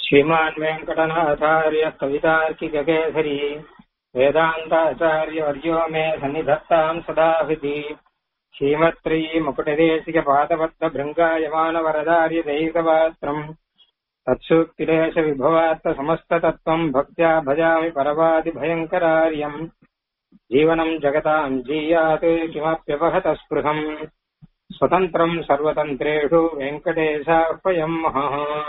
श्रीमान् वेङ्कटनाथार्य कवितार्किककेसरी वेदान्ताचार्यवर्यो मे सन्निधत्ताम् सदा हृदि श्रीमत्री मुकुटदेशिकपादपद्मभृङ्गायमानवरदार्य दैकपात्रम् तत्सूक्तिलेशविभवात्तसमस्ततत्त्वम् भक्त्या भजामि परवादिभयङ्करार्यम् जीवनम् जगताम् जीयात् किमप्यपहत स्पृहम् स्वतन्त्रम् सर्वतन्त्रेषु வெங்கடேசார்ப்பயம் மகா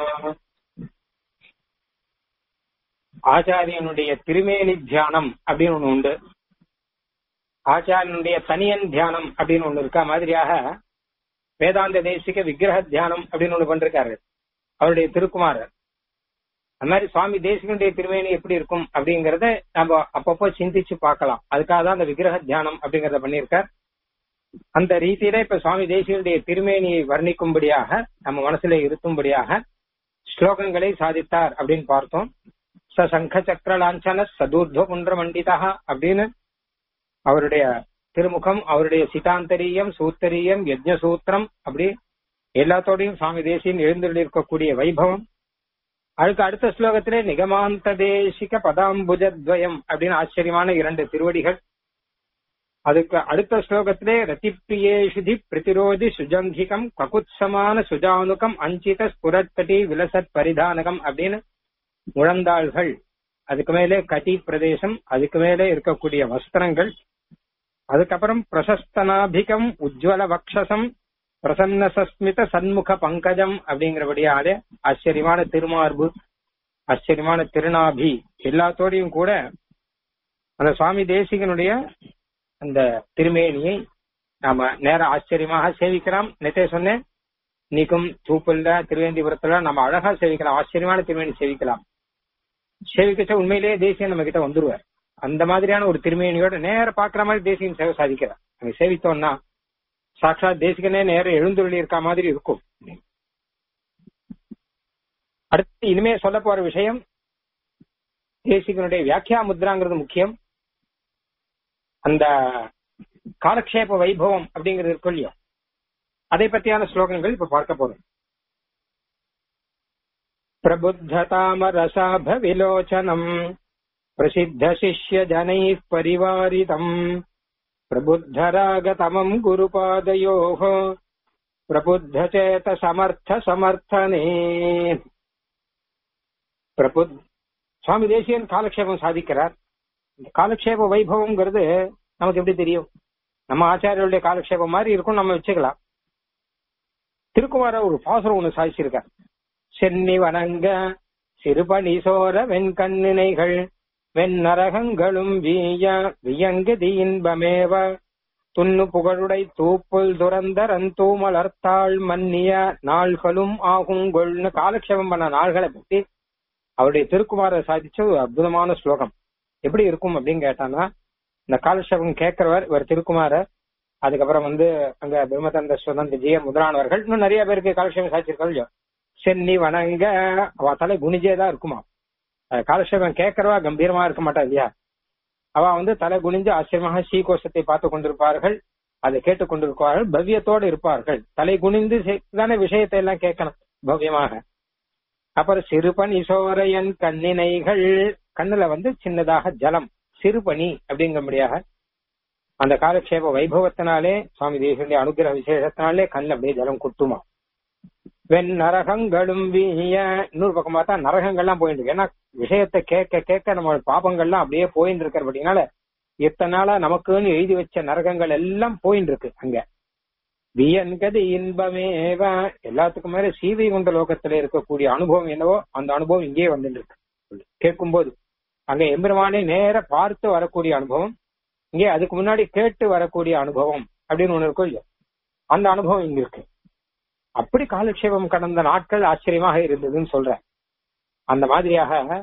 ஆச்சாரியனுடைய திருமேனி தியானம் அப்படின்னு ஒண்ணு உண்டு ஆச்சாரியனுடைய தனியன் தியானம் அப்படின்னு ஒண்ணு இருக்கா மாதிரியாக வேதாந்த தேசிக விக்கிரக தியானம் அப்படின்னு ஒண்ணு பண்றாரு அவருடைய திருக்குமாரர் அந்த மாதிரி சுவாமி தேசிகனுடைய திருமேனி எப்படி இருக்கும் அப்படிங்கறத நம்ம அப்பப்போ சிந்திச்சு பார்க்கலாம் அதுக்காக தான் அந்த விக்கிரக தியானம் அப்படிங்கறத பண்ணியிருக்கார் அந்த ரீதியில இப்ப சுவாமி தேசிகனுடைய திருமேனியை வர்ணிக்கும்படியாக நம்ம மனசுல இருத்தும்படியாக ஸ்லோகங்களை சாதித்தார் அப்படின்னு பார்த்தோம் ச சங்க சக்கர லாஞ்சன சதூர்த குன்ற மண்டிதா அப்படின்னு அவருடைய திருமுகம் அவருடைய சிதாந்தரீயம் சூத்தரீயம் யஜ்ஞ சூத்திரம் அப்படி எல்லாத்தோடையும் சுவாமி தேசியன் எழுந்துள்ளிருக்கக்கூடிய வைபவம் அதுக்கு அடுத்த ஸ்லோகத்திலே நிகமாந்த தேசிக பதாம்புஜத்வயம் அப்படின்னு ஆச்சரியமான இரண்டு திருவடிகள் அதுக்கு அடுத்த ஸ்லோகத்திலே ரத்திப்பிரியேஷுதி பிரதிரோதி சுஜங்கிகம் ககுத்சமான சுஜானுகம் அஞ்சித ஸ்புரத்கட்டி விலசத் பரிதானகம் அப்படின்னு முழந்தாள்கள் அதுக்கு மேலே கட்டி பிரதேசம் அதுக்கு மேலே இருக்கக்கூடிய வஸ்திரங்கள் அதுக்கப்புறம் பிரசஸ்தனாபிகம் உஜ்வல வக்ஷசம் பிரசன்ன சஸ்மித சண்முக பங்கஜம் அப்படிங்கிறபடியாலே ஆச்சரியமான திருமார்பு ஆச்சரியமான திருநாபி எல்லாத்தோடையும் கூட அந்த சுவாமி தேசிகனுடைய அந்த திருமேனியை நாம நேர ஆச்சரியமாக சேவிக்கலாம் நேத்தே சொன்னேன் நீக்கும் தூப்புல்ல திருவேந்திபுரத்துல நம்ம அழகா சேவிக்கலாம் ஆச்சரியமான திருமேனி சேவிக்கலாம் சேவிக்கச்ச உண்மையிலேயே தேசியம் நம்ம கிட்ட வந்துருவார் அந்த மாதிரியான ஒரு திருமேனியோட நேர பாக்குற மாதிரி தேசியம் சேவை சாதிக்கிறார் அங்க சேவித்தோம்னா சாட்சாத் தேசிகனே நேரம் எழுந்துள்ளி இருக்க மாதிரி இருக்கும் அடுத்து இனிமே சொல்ல போற விஷயம் தேசிகனுடைய வியாக்கியா முத்ராங்கிறது முக்கியம் அந்த காலக்ஷேப வைபவம் அப்படிங்கிறது இருக்கும் இல்லையோ அதை பற்றியான ஸ்லோகங்கள் இப்ப பார்க்க போறோம் प्रबुद्धतामरसाभ विलोचनम् प्रसिद्धशिष्यजनैः परिवारितम् प्रबुद्धरागतमम् गुरुपादयोः प्रबुद्धचेतसमर्थसमर्थने பிரபுத் சுவாமி தேசியன் காலக்ஷேபம் சாதிக்கிறார் இந்த காலக்ஷேப வைபவம்ங்கிறது நமக்கு எப்படி தெரியும் நம்ம ஆச்சாரியருடைய காலக்ஷேபம் மாதிரி இருக்கும் நம்ம வச்சுக்கலாம் திருக்குமார ஒரு பாசுரம் ஒண்ணு சாதிச்சிருக்கார் சென்னி வணங்க சிறுபணி சோர வெண்கண்ணினைகள் வெண்ணரகங்களும் வீய வியங்கதி இன்பமேவ துண்ணு புகழுடை தூப்புல் துரந்தரன் தூமலர்த்தாள் மன்னிய நாள்களும் ஆகுங்கொள்னு காலக்ஷேபம் பண்ண நாள்களை பத்தி அவருடைய திருக்குமார சாதிச்ச ஒரு அற்புதமான ஸ்லோகம் எப்படி இருக்கும் அப்படின்னு கேட்டானா இந்த காலக்ஷேபம் கேட்கிறவர் இவர் திருக்குமாரர் அதுக்கப்புறம் வந்து அங்க பிரம்மதந்த சுதந்திர ஜியர் முதலானவர்கள் இன்னும் நிறைய பேருக்கு காலக்ஷேபம் சாதிச்சிருக்காங்க சென்னி வணங்க அவ தலை குனிஞ்சேதான் இருக்குமா காலக்ஷேபம் கேட்கறவா கம்பீரமா இருக்க மாட்டா இல்லையா அவ வந்து தலை குனிஞ்சு ஆச்சரியமாக ஸ்ரீகோஷத்தை பார்த்து கொண்டிருப்பார்கள் அதை கேட்டுக் கொண்டிருப்பார்கள் பவ்யத்தோடு இருப்பார்கள் தலை குனிந்து தானே விஷயத்தை எல்லாம் கேட்கணும் பவ்யமாக அப்புறம் சிறுபனி சோரையன் கண்ணினைகள் கண்ணுல வந்து சின்னதாக ஜலம் சிறுபனி அப்படிங்கும்படியாக அந்த காலக்ஷேப வைபவத்தினாலே சுவாமி தேசனுடைய அனுகிரக விசேஷத்தினாலே கண்ணில் அப்படியே ஜலம் கொட்டுமா வெண் நரகங்களும் வீய இன்னொரு பக்கம் பார்த்தா நரகங்கள்லாம் போயிட்டு இருக்கு ஏன்னா விஷயத்தை கேட்க கேட்க நம்ம பாபங்கள்லாம் அப்படியே போயிட்டு இருக்கிறபடினால இத்தனை நாளா நமக்குன்னு எழுதி வச்ச நரகங்கள் எல்லாம் போயிட்டு இருக்கு அங்க வியன்கது இன்பமேவ எல்லாத்துக்கும் மேல சீதை குண்ட லோகத்துல இருக்கக்கூடிய அனுபவம் என்னவோ அந்த அனுபவம் இங்கேயே வந்துட்டு இருக்கு கேட்கும் போது அங்க எம்பெருமானே நேர பார்த்து வரக்கூடிய அனுபவம் இங்கே அதுக்கு முன்னாடி கேட்டு வரக்கூடிய அனுபவம் அப்படின்னு ஒண்ணு இருக்கும் இல்லையா அந்த அனுபவம் இங்க இருக்கு அப்படி காலக்ஷேபம் கடந்த நாட்கள் ஆச்சரியமாக இருந்ததுன்னு சொல்றேன் அந்த மாதிரியாக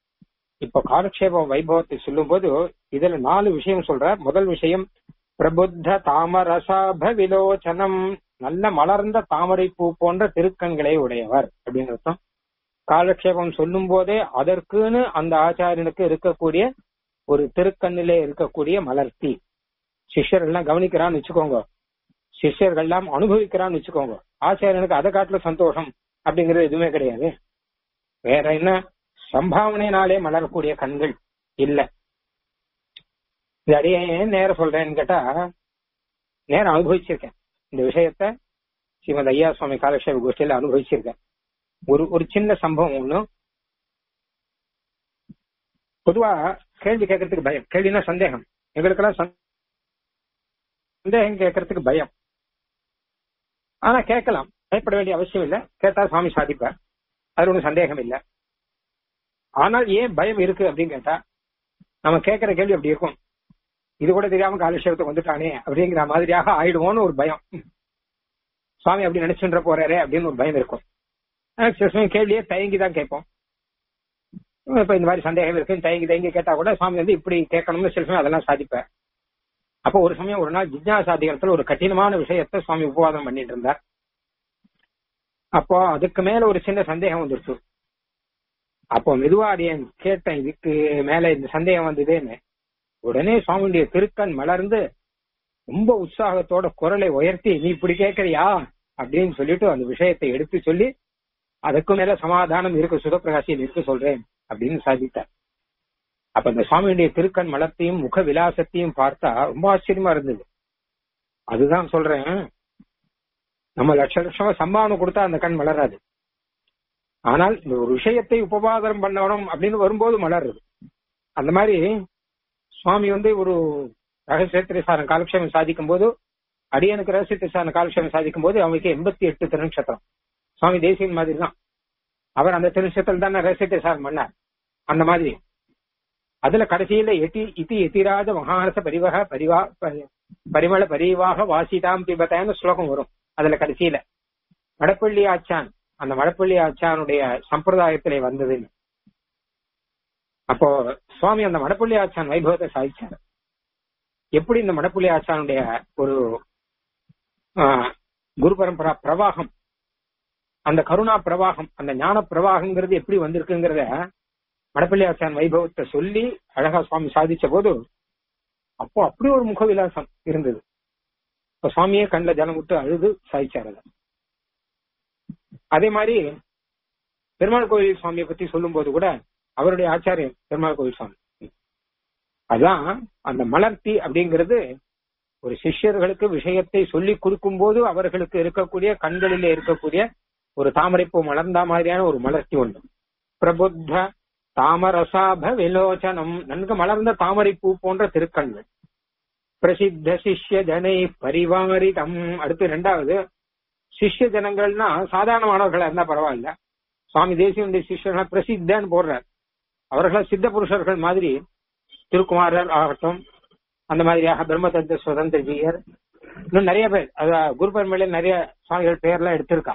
இப்ப காலக்ஷேபம் வைபவத்தை சொல்லும் போது இதுல நாலு விஷயம் சொல்ற முதல் விஷயம் பிரபுத்த தாமரசாப விலோச்சனம் நல்ல மலர்ந்த தாமரை பூ போன்ற திருக்கண்களை உடையவர் அப்படின்னு அர்த்தம் காலக்ஷேபம் சொல்லும் போதே அதற்குன்னு அந்த ஆச்சாரியனுக்கு இருக்கக்கூடிய ஒரு திருக்கண்ணிலே இருக்கக்கூடிய மலர்த்தி சிஷ்யர் எல்லாம் கவனிக்கிறான்னு வச்சுக்கோங்க சிஷ்யர்கள் எல்லாம் அனுபவிக்கிறான்னு வச்சுக்கோங்க ஆச்சாரியனுக்கு அதை காட்டுல சந்தோஷம் அப்படிங்கிறது எதுவுமே கிடையாது வேற என்ன சம்பாவனையினாலே மலரக்கூடிய கண்கள் இல்ல இது அடியே ஏன் நேரம் சொல்றேன்னு கேட்டா நேரம் அனுபவிச்சிருக்கேன் இந்த விஷயத்த ஸ்ரீமத் ஐயா சுவாமி காலக்ஷேப கோஷ்டியில அனுபவிச்சிருக்கேன் ஒரு ஒரு சின்ன சம்பவம் ஒண்ணு பொதுவா கேள்வி கேட்கறதுக்கு பயம் கேள்வினா சந்தேகம் எங்களுக்கெல்லாம் சந்தேகம் கேட்கறதுக்கு பயம் ஆனா கேட்கலாம் பயப்பட வேண்டிய அவசியம் இல்ல கேட்டா சுவாமி சாதிப்பார் அது ஒன்றும் சந்தேகம் இல்ல ஆனால் ஏன் பயம் இருக்கு அப்படின்னு கேட்டா நம்ம கேட்கிற கேள்வி அப்படி இருக்கும் இது கூட தெரியாம காலட்சேபத்துக்கு வந்துட்டானே அப்படிங்கிற மாதிரியாக ஆயிடுவோம்னு ஒரு பயம் சுவாமி அப்படி நினைச்சுன்ற போறாரே அப்படின்னு ஒரு பயம் இருக்கும் சில சமயம் கேள்வியே தயங்கி தான் கேட்போம் இப்ப இந்த மாதிரி சந்தேகம் இருக்கு தயங்கி தயங்கி கேட்டா கூட சுவாமி வந்து இப்படி கேட்கணும்னு சில சமயம் அதெல்லாம் சாதிப்பார் அப்போ ஒரு சமயம் ஒரு நாள் ஜிஜ்ஞாசாதிகாரத்துல ஒரு கடினமான விஷயத்த சுவாமி உபவாதம் பண்ணிட்டு இருந்தார் அப்போ அதுக்கு மேல ஒரு சின்ன சந்தேகம் வந்துருச்சு அப்போ மெதுவா அடியன் கேட்டேன் இதுக்கு மேல இந்த சந்தேகம் வந்ததுன்னு உடனே சுவாமியுடைய திருக்கண் மலர்ந்து ரொம்ப உற்சாகத்தோட குரலை உயர்த்தி நீ இப்படி கேட்கறியா அப்படின்னு சொல்லிட்டு அந்த விஷயத்தை எடுத்து சொல்லி அதுக்கு மேல சமாதானம் இருக்கு சுதப்பிரகாசியில் இருக்கு சொல்றேன் அப்படின்னு சாதித்தார் அப்ப அந்த சுவாமியுடைய திருக்கண் மலத்தையும் முக விலாசத்தையும் பார்த்தா ரொம்ப ஆச்சரியமா இருந்தது அதுதான் சொல்றேன் நம்ம லட்ச லட்சமா சம்பாவனம் கொடுத்தா அந்த கண் மலராது ஆனால் இந்த ஒரு விஷயத்தை உபபாதனம் பண்ணணும் அப்படின்னு வரும்போது மலருது அந்த மாதிரி சுவாமி வந்து ஒரு ரகசியத்திரை சாரம் காலக்ஷேமம் சாதிக்கும் போது அடியனுக்கு ரகசியத்திரை சாரம் காலக்ஷேமம் சாதிக்கும் போது அவனுக்கு எண்பத்தி எட்டு திருநட்சத்திரம் சுவாமி தேசியன் மாதிரி தான் அவர் அந்த திருநட்சத்திரம் தான் ரகசியத்திரை சாரம் பண்ணார் அந்த மாதிரி அதுல கடைசியில எதி இதி எதிராஜ மகானச பரிவக பரிவா பரிமள பரிவாக வாசிதாம் பிபத்தான்னு ஸ்லோகம் வரும் அதுல கடைசியில மடப்பள்ளி ஆச்சான் அந்த மடப்பள்ளி ஆச்சானுடைய சம்பிரதாயத்திலே வந்தது அப்போ சுவாமி அந்த மடப்பள்ளி ஆச்சான் வைபவத்தை சாதிச்சார் எப்படி இந்த மடப்பள்ளி ஆச்சானுடைய ஒரு குரு பரம்பரா பிரவாகம் அந்த கருணா பிரவாகம் அந்த ஞான பிரவாகங்கிறது எப்படி வந்திருக்குங்கிறத மடப்பள்ளி ஆச்சான் வைபவத்தை சொல்லி அழகா சுவாமி சாதிச்ச போது அப்போ அப்படி ஒரு முக விலாசம் இருந்தது இப்ப சுவாமியே கண்ணில் ஜலம் விட்டு அழுது சாதிச்சார் அதை அதே மாதிரி பெருமாள் கோயில் சுவாமியை பத்தி சொல்லும் போது கூட அவருடைய ஆச்சாரியன் பெருமாள் கோயில் சுவாமி அதான் அந்த மலர்த்தி அப்படிங்கிறது ஒரு சிஷ்யர்களுக்கு விஷயத்தை சொல்லி கொடுக்கும் போது அவர்களுக்கு இருக்கக்கூடிய கண்களிலே இருக்கக்கூடிய ஒரு தாமரைப்பூ மலர்ந்த மாதிரியான ஒரு மலர்ச்சி ஒன்று பிரபுத்த தாமரசாப விலோச்சனம் நன்கு மலர்ந்த தாமரைப்பூ போன்ற திருக்கண்கள் பிரசித்த சிஷ்ய ஜனை பரிவாரிதம் அடுத்து ரெண்டாவது சிஷ்ய ஜனங்கள்னா சாதாரணமானவர்களா இருந்தா பரவாயில்ல சுவாமி தேசியனுடைய சிஷ்யர்கள் பிரசித்தன்னு போடுறார் அவர்கள் சித்த புருஷர்கள் மாதிரி திருக்குமாரர் ஆகட்டும் அந்த மாதிரியாக பிரம்மதந்திர சுதந்திர ஜீயர் இன்னும் நிறைய பேர் அதாவது குரு பரம்பரையில நிறைய சுவாமிகள் பெயர்லாம் எடுத்திருக்கா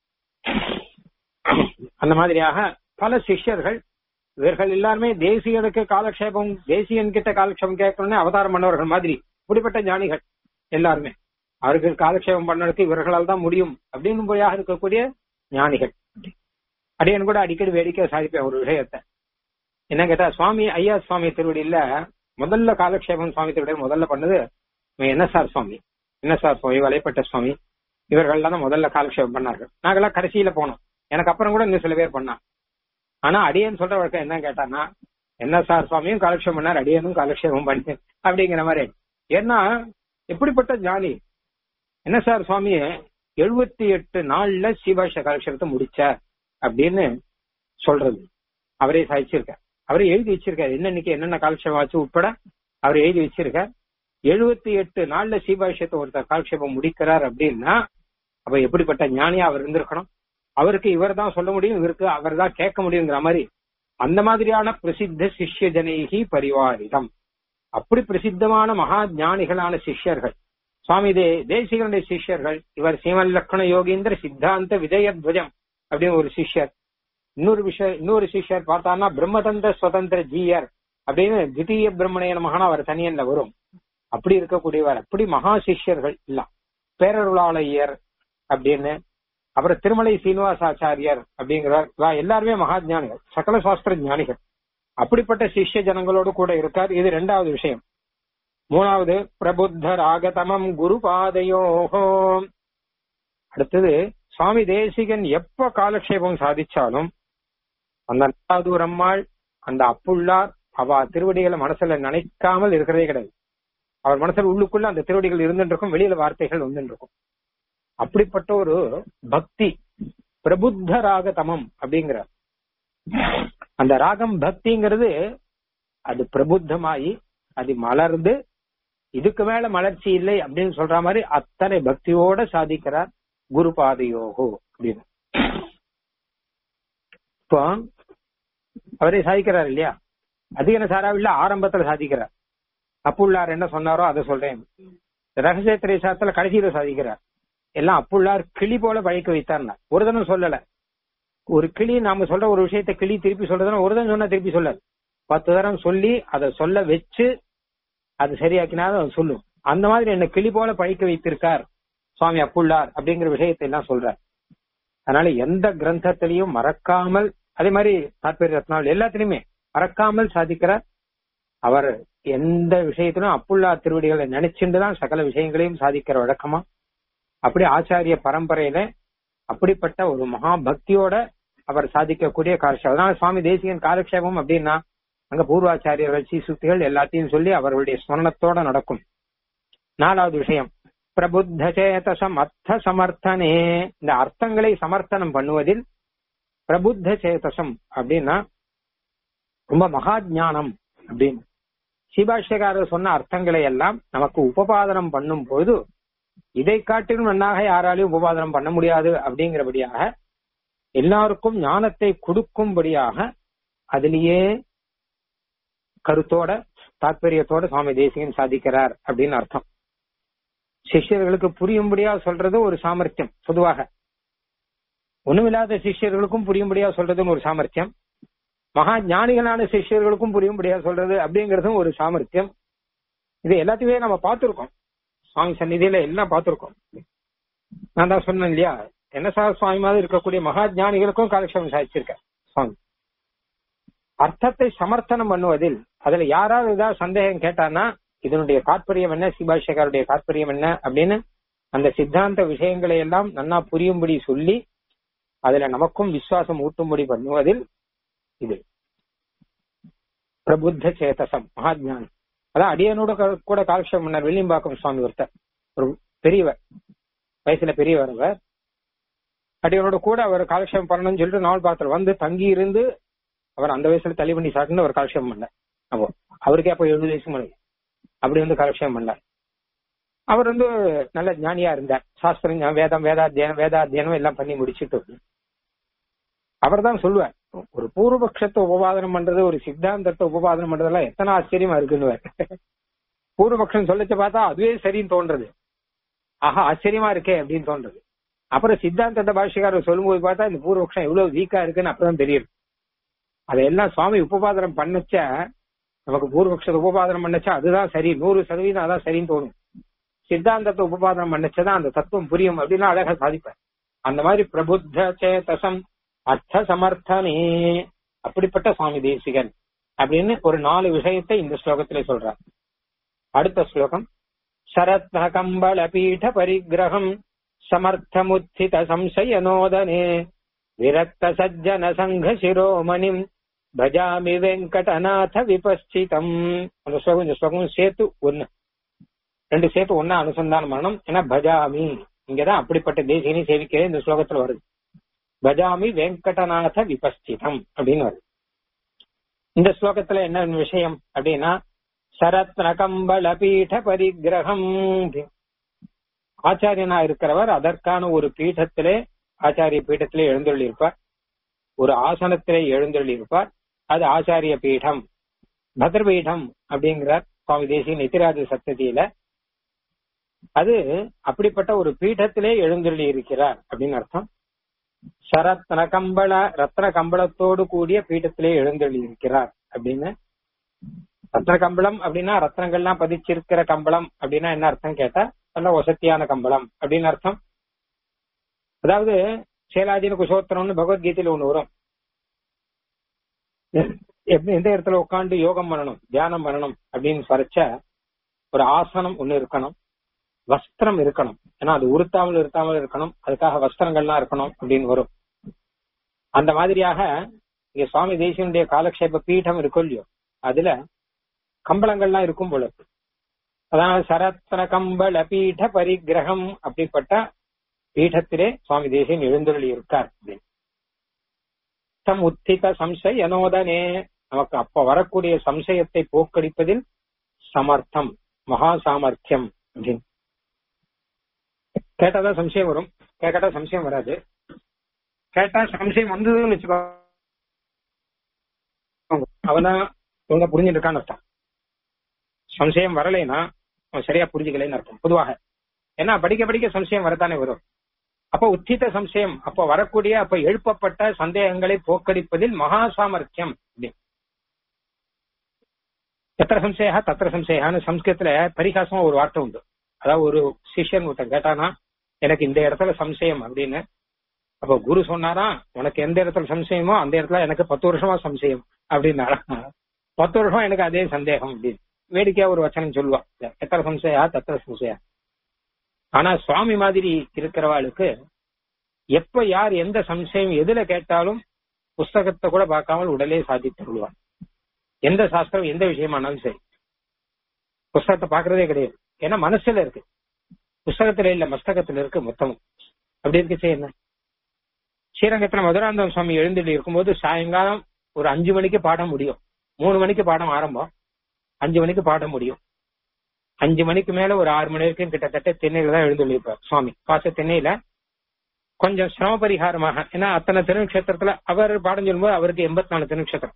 அந்த மாதிரியாக பல சிஷ்யர்கள் இவர்கள் எல்லாருமே தேசியனுக்கு காலக்ஷேபம் தேசியன் கிட்ட காலக்ஷேபம் கேட்கணும்னு அவதாரம் பண்ணவர்கள் மாதிரி இப்படிப்பட்ட ஞானிகள் எல்லாருமே அவருக்கு காலக்ஷேபம் பண்ணறதுக்கு இவர்களால் தான் முடியும் அப்படின்னு போயாக இருக்கக்கூடிய ஞானிகள் அடியன் கூட அடிக்கடி வேடிக்கை சாதிப்பேன் ஒரு விஷயத்த என்ன கேட்டா சுவாமி ஐயா சுவாமி திருவடியில முதல்ல காலக்ஷேபம் சுவாமி திருவடியில் முதல்ல பண்ணது என்எஸ்ஆர் சுவாமி என்எஸ்ஆர் சுவாமி வலைப்பட்ட சுவாமி இவர்கள்லாம் தான் முதல்ல காலக்ஷேபம் பண்ணார்கள் நாங்கெல்லாம் கடைசியில போனோம் எனக்கு அப்புறம் கூட இன்னும் சில பேர் பண்ணான் ஆனா அடியன் சொல்ற வழக்கம் என்ன கேட்டான்னா என்எஸ்ஆர் சுவாமியும் காலக்ஷேபம் பண்ணார் அடியனும் காலக்ஷேபம் பண்ணு அப்படிங்கிற மாதிரி ஏன்னா எப்படிப்பட்ட ஞானி என்எஸ்ஆர் சுவாமிய எழுபத்தி எட்டு நாள்ல சீபாஷ காலக்ஷேபத்தை முடிச்சார் அப்படின்னு சொல்றது அவரே சாதிச்சிருக்கார் அவரே எழுதி வச்சிருக்காரு என்னன்னைக்கு என்னென்ன காலக்ஷேபம் ஆச்சு உட்பட அவர் எழுதி வச்சிருக்கார் எழுபத்தி எட்டு நாள்ல சீபாஷ்யத்தை ஒருத்தர் காலக்ஷேபம் முடிக்கிறார் அப்படின்னா அப்ப எப்படிப்பட்ட ஞானியா அவர் இருந்திருக்கணும் அவருக்கு இவர் தான் சொல்ல முடியும் இவருக்கு அவர் தான் கேட்க முடியுங்கிற மாதிரி அந்த மாதிரியான பிரசித்த சிஷ்ய ஜனேகி பரிவாரிதம் அப்படி பிரசித்தமான மகா ஞானிகளான சிஷ்யர்கள் சுவாமி தே தேசிகனுடைய சிஷ்யர்கள் இவர் சீமன் லக்ஷண யோகீந்திர சித்தாந்த விஜயத்வஜம் அப்படின்னு ஒரு சிஷ்யர் இன்னொரு விஷயம் இன்னொரு சிஷ்யர் பார்த்தான்னா பிரம்மதந்திர சுதந்திர ஜீயர் அப்படின்னு தித்தீய பிரம்மணைய மகானா அவர் தனியன்ல வரும் அப்படி இருக்கக்கூடியவர் அப்படி மகா சிஷ்யர்கள் இல்ல பேரருளாளையர் அப்படின்னு அப்புறம் திருமலை சீனிவாசாச்சாரியர் அப்படிங்கிறவர் எல்லாருமே மகா ஞானிகள் சகல சாஸ்திர ஞானிகள் அப்படிப்பட்ட சிஷ்ய ஜனங்களோடு கூட இருக்கார் இது ரெண்டாவது விஷயம் மூணாவது பிரபுத்தர் ஆகதமம் குரு பாதையோகோ அடுத்தது சுவாமி தேசிகன் எப்ப காலக்ஷேபம் சாதிச்சாலும் அந்த நாலாவது ஒரு அம்மாள் அந்த அப்புள்ளார் அவ திருவடிகளை மனசுல நினைக்காமல் இருக்கிறதே கிடையாது அவர் மனசுல உள்ளுக்குள்ள அந்த திருவடிகள் இருந்துட்டு இருக்கும் வெளியில வார்த்தைகள் வந்துட்டு இருக்கும் அப்படிப்பட்ட ஒரு பக்தி பிரபுத்த ராக தமம் அப்படிங்கிறார் அந்த ராகம் பக்திங்கிறது அது பிரபுத்தமாயி அது மலர்ந்து இதுக்கு மேல மலர்ச்சி இல்லை அப்படின்னு சொல்ற மாதிரி அத்தனை பக்தியோட சாதிக்கிறார் குரு பாதையோகோ அப்படின்னு இப்போ அவரே சாதிக்கிறார் இல்லையா அதிகன சாராவில்ல ஆரம்பத்துல சாதிக்கிறார் அப்புள்ளார் என்ன சொன்னாரோ அதை சொல்றேன் ரகசிய திரைசாரத்துல கடைசியில சாதிக்கிறார் எல்லாம் அப்புள்ளார் கிளி போல பழைக்க வைத்தார்னா ஒரு தினம் சொல்லல ஒரு கிளி நாம சொல்ற ஒரு விஷயத்த கிளி திருப்பி சொல்றதுன்னா ஒரு தினம் சொன்னா திருப்பி சொல்லாது பத்து தரம் சொல்லி அதை சொல்ல வச்சு அது சரியாக்கினா அது சொல்லும் அந்த மாதிரி என்ன கிளி போல பழிக்க வைத்திருக்கார் சுவாமி அப்புள்ளார் அப்படிங்கிற விஷயத்தை எல்லாம் சொல்றார் அதனால எந்த கிரந்தத்திலையும் மறக்காமல் அதே மாதிரி தாற்பரிய ரத்னால் எல்லாத்திலுமே மறக்காமல் சாதிக்கிறார் அவர் எந்த விஷயத்திலும் அப்புள்ளார் திருவடிகளை நினைச்சுட்டுதான் சகல விஷயங்களையும் சாதிக்கிற வழக்கமா அப்படி ஆச்சாரிய பரம்பரையில அப்படிப்பட்ட ஒரு மகா பக்தியோட அவர் சாதிக்கக்கூடிய காலக்ஷேபம் அதனால சுவாமி தேசிகன் காலக்ஷேபம் அப்படின்னா அங்க பூர்வாச்சாரியர்கள் சீசுக்திகள் எல்லாத்தையும் சொல்லி அவர்களுடைய ஸ்மரணத்தோட நடக்கும் நாலாவது விஷயம் பிரபுத்த சேதசம் அர்த்த சமர்த்தனே இந்த அர்த்தங்களை சமர்த்தனம் பண்ணுவதில் பிரபுத்த சேதசம் அப்படின்னா ரொம்ப மகா ஞானம் அப்படின்னு சிபாஷ்யக்காரர் சொன்ன அர்த்தங்களை எல்லாம் நமக்கு உபபாதனம் பண்ணும் போது இதை காட்டிலும் நன்னாக யாராலையும் உபபாதனம் பண்ண முடியாது அப்படிங்கிறபடியாக எல்லாருக்கும் ஞானத்தை கொடுக்கும்படியாக அதிலேயே கருத்தோட தாற்பயத்தோட சுவாமி தேசிகன் சாதிக்கிறார் அப்படின்னு அர்த்தம் சிஷ்யர்களுக்கு புரியும்படியா சொல்றது ஒரு சாமர்த்தியம் பொதுவாக ஒண்ணுமில்லாத சிஷ்யர்களுக்கும் புரியும்படியா சொல்றதுன்னு ஒரு சாமர்த்தியம் மகா ஞானிகளான சிஷ்யர்களுக்கும் புரியும்படியா சொல்றது அப்படிங்கறதும் ஒரு சாமர்த்தியம் இது எல்லாத்தையுமே நம்ம பார்த்திருக்கோம் சுவாமி சந்நிதியில எல்லாம் பார்த்திருக்கோம் நான் தான் சொன்னேன் இல்லையா என்ன சார் சுவாமி மாதிரி இருக்கக்கூடிய மகா ஞானிகளுக்கும் காலக்ஷேபம் சாதிச்சிருக்கேன் சுவாமி அர்த்தத்தை சமர்த்தனம் பண்ணுவதில் அதுல யாராவது ஏதாவது சந்தேகம் கேட்டானா இதனுடைய தாற்பயம் என்ன சிபாஷகருடைய தாற்பயம் என்ன அப்படின்னு அந்த சித்தாந்த விஷயங்களை எல்லாம் நன்னா புரியும்படி சொல்லி அதுல நமக்கும் விசுவாசம் ஊட்டும்படி பண்ணுவதில் இது பிரபுத்த சேதசம் மகாஜானி அதான் அடியனோட கூட காலக்ஷேபம் பண்ணார் வெள்ளியம்பாக்கம் சுவாமி ஒருத்தர் ஒரு பெரியவர் வயசுல பெரியவர் அவர் அடியனோட கூட அவர் காலக்ஷேபம் பண்ணணும்னு சொல்லிட்டு நாவல் பாத்திரம் வந்து தங்கி இருந்து அவர் அந்த வயசுல தள்ளி பண்ணி சாட்டுன்னு அவர் காலக்ஷேபம் பண்ணார் அப்போ அவருக்கே அப்போ எழுபது வயசு மணி அப்படி வந்து காலக்ஷேபம் பண்ணார் அவர் வந்து நல்ல ஞானியா இருந்தார் சாஸ்திரம் வேதம் வேதாத்தியனம் வேதாத்தியனம் எல்லாம் பண்ணி முடிச்சுட்டு அவர் தான் சொல்லுவார் ஒரு பூர்வபக்ஷத்தை உபவாதனம் பண்றது ஒரு சித்தாந்தத்தை உபவாதனம் பண்றதெல்லாம் எத்தனை ஆச்சரியமா இருக்குன்னு பூர்வபக்ஷம் சொல்லச்ச பார்த்தா அதுவே சரின்னு தோன்றது ஆஹா ஆச்சரியமா இருக்கே அப்படின்னு தோன்றது அப்புறம் சித்தாந்தத்தை பாஷிகாரர் சொல்லும்போது பார்த்தா இந்த பூர்வபக்ஷம் எவ்வளவு வீக்கா இருக்குன்னு அப்பதான் தெரியும் அதையெல்லாம் சுவாமி உபபாதனம் பண்ணச்ச நமக்கு பூர்வபக்ஷத்தை உபபாதனம் பண்ணச்சா அதுதான் சரி நூறு சதவீதம் அதான் சரின்னு தோணும் சித்தாந்தத்தை உபபாதனம் பண்ணச்சதான் அந்த தத்துவம் புரியும் அப்படின்னு அழகா சாதிப்பேன் அந்த மாதிரி பிரபுத்த சேதசம் அர்த்த சமர்த்தனே அப்படிப்பட்ட சுவாமி தேசிகன் அப்படின்னு ஒரு நாலு விஷயத்தை இந்த ஸ்லோகத்திலே சொல்றார் அடுத்த ஸ்லோகம் சரத்ன கம்பள பீட பரிகிரகம் சமர்த்தமுத்தித சம்சயனோதனே விரக்த சஜ்ஜன சங்க சிரோமணிம் பஜாமி வெங்கடநாத விபஸ்சிதம் அந்த ஸ்லோகம் இந்த ஸ்லோகம் சேர்த்து ஒண்ணு ரெண்டு சேர்த்து ஒன்னா அனுசந்தானம் பண்ணணும் ஏன்னா பஜாமி இங்கதான் அப்படிப்பட்ட தேசியனை சேவிக்கிறேன் இந்த ஸ்லோகத்துல வருது பஜாமி வெங்கடநாத விபஸ்திதம் அப்படின்னு வருது இந்த ஸ்லோகத்துல என்ன விஷயம் அப்படின்னா சரத்ன கம்பள பீட பரிகிரகம் ஆச்சாரியனா இருக்கிறவர் அதற்கான ஒரு பீഠத்திலே ஆச்சாரிய பீடத்திலே எழுந்தொள்ளிருப்பார் ஒரு ஆசனத்திலே எழுந்தொள்ளிருப்பார் அது ஆச்சாரிய பீடம் பத்ரபீடம் அப்படிங்கிறார் சுவாமி தேசிய நித்திராஜ சப்ததியில அது அப்படிப்பட்ட ஒரு பீഠத்திலே எழுந்தொள்ளி இருக்கிறார் அப்படின்னு அர்த்தம் சரத்ன கம்பள ரத்ன கம்பளத்தோடு கூடிய பீഠத்திலே எழுந்தொள்ளி இருக்கிறார் அப்படின்னு ரத்ன கம்பளம் அப்படின்னா ரத்னங்கள்லாம் பதிச்சிருக்கிற கம்பளம் அப்படின்னா என்ன அர்த்தம் கேட்டா நல்ல வசத்தியான கம்பளம் அப்படின்னு அர்த்தம் அதாவது சேலாஜின குசோத்திரம்னு பகவத்கீதையில ஒண்ணு வரும் எப்படி எந்த இடத்துல உட்காந்து யோகம் பண்ணணும் தியானம் பண்ணணும் அப்படின்னு சொல்றச்ச ஒரு ஆசனம் ஒண்ணு இருக்கணும் வஸ்திரம் இருக்கணும் ஏன்னா அது உறுத்தாமல் இருத்தாமல் இருக்கணும் அதுக்காக வஸ்திரங்கள்லாம் இருக்கணும் அப்படின்னு வரும் அந்த மாதிரியாக இங்க சுவாமி தேசியனுடைய காலக்ஷேப பீடம் இருக்கும் இல்லையோ அதுல கம்பளங்கள்லாம் இருக்கும் போல இருக்கு அதான் சரத்ன கம்பள பீட பரிகிரகம் அப்படிப்பட்ட பீடத்திலே சுவாமி தேசியன் எழுந்தருளி இருக்கார் அப்படின்னு தம் உத்தித சம்சய நோதனே நமக்கு அப்ப வரக்கூடிய சம்சயத்தை போக்கடிப்பதில் சமர்த்தம் மகா சாமர்த்தியம் அப்படின்னு கேட்டாதான் சம்சயம் வரும் கேட்காட்டா சம்சயம் வராது கேட்டா சம்சயம் வந்ததுன்னு வச்சுக்கோ அவதான் ஒழுங்கா புரிஞ்சுட்டு இருக்கான்னு அர்த்தம் சம்சயம் வரலைன்னா அவன் சரியா புரிஞ்சுக்கலைன்னு அர்த்தம் பொதுவாக ஏன்னா படிக்க படிக்க சம்சயம் வரத்தானே வரும் அப்ப உத்தித சம்சயம் அப்ப வரக்கூடிய அப்ப எழுப்பப்பட்ட சந்தேகங்களை போக்கடிப்பதில் மகா சாமர்த்தியம் எத்திர சம்சயா தத்திர சம்சயான்னு சம்ஸ்கிருத்துல பரிகாசமா ஒரு வார்த்தை உண்டு அதாவது ஒரு சிஷ்யன் ஒருத்தன் கேட்டானா எனக்கு இந்த இடத்துல சம்சயம் அப்படின்னு அப்ப குரு சொன்னாரா உனக்கு எந்த இடத்துல சம்சயமோ அந்த இடத்துல எனக்கு பத்து வருஷமா சம்சயம் அப்படின்னாரா பத்து வருஷமா எனக்கு அதே சந்தேகம் அப்படின்னு வேடிக்கையா ஒரு வச்சனம் சொல்லுவா எத்தனை சம்சயா தத்திர சம்சயா ஆனா சுவாமி மாதிரி இருக்கிறவாளுக்கு எப்ப யார் எந்த சம்சயம் எதுல கேட்டாலும் புஸ்தகத்தை கூட பார்க்காமல் உடலே சாதித்து விடுவார் எந்த சாஸ்திரம் எந்த விஷயமானாலும் சரி புஸ்தகத்தை பாக்குறதே கிடையாது ஏன்னா மனசுல இருக்கு புஸ்தகத்துல இல்ல மஸ்தகத்துல இருக்கு மொத்தமும் அப்படி இருக்கு என்ன ஸ்ரீரங்கத்துல மதுராந்தகம் சுவாமி எழுந்துட்டு இருக்கும்போது சாயங்காலம் ஒரு அஞ்சு மணிக்கு பாடம் முடியும் மூணு மணிக்கு பாடம் ஆரம்பம் அஞ்சு மணிக்கு பாடம் முடியும் அஞ்சு மணிக்கு மேல ஒரு ஆறு மணி வரைக்கும் கிட்டத்தட்ட தென்னையில தான் எழுந்துள்ளிருப்பார் சுவாமி பாச தென்னையில கொஞ்சம் சிரம பரிகாரமாக ஏன்னா அத்தனை திருநக்ஷத்திரத்துல அவர் பாடம் சொல்லும்போது அவருக்கு எண்பத்தி நாலு திருநக்ஷத்திரம்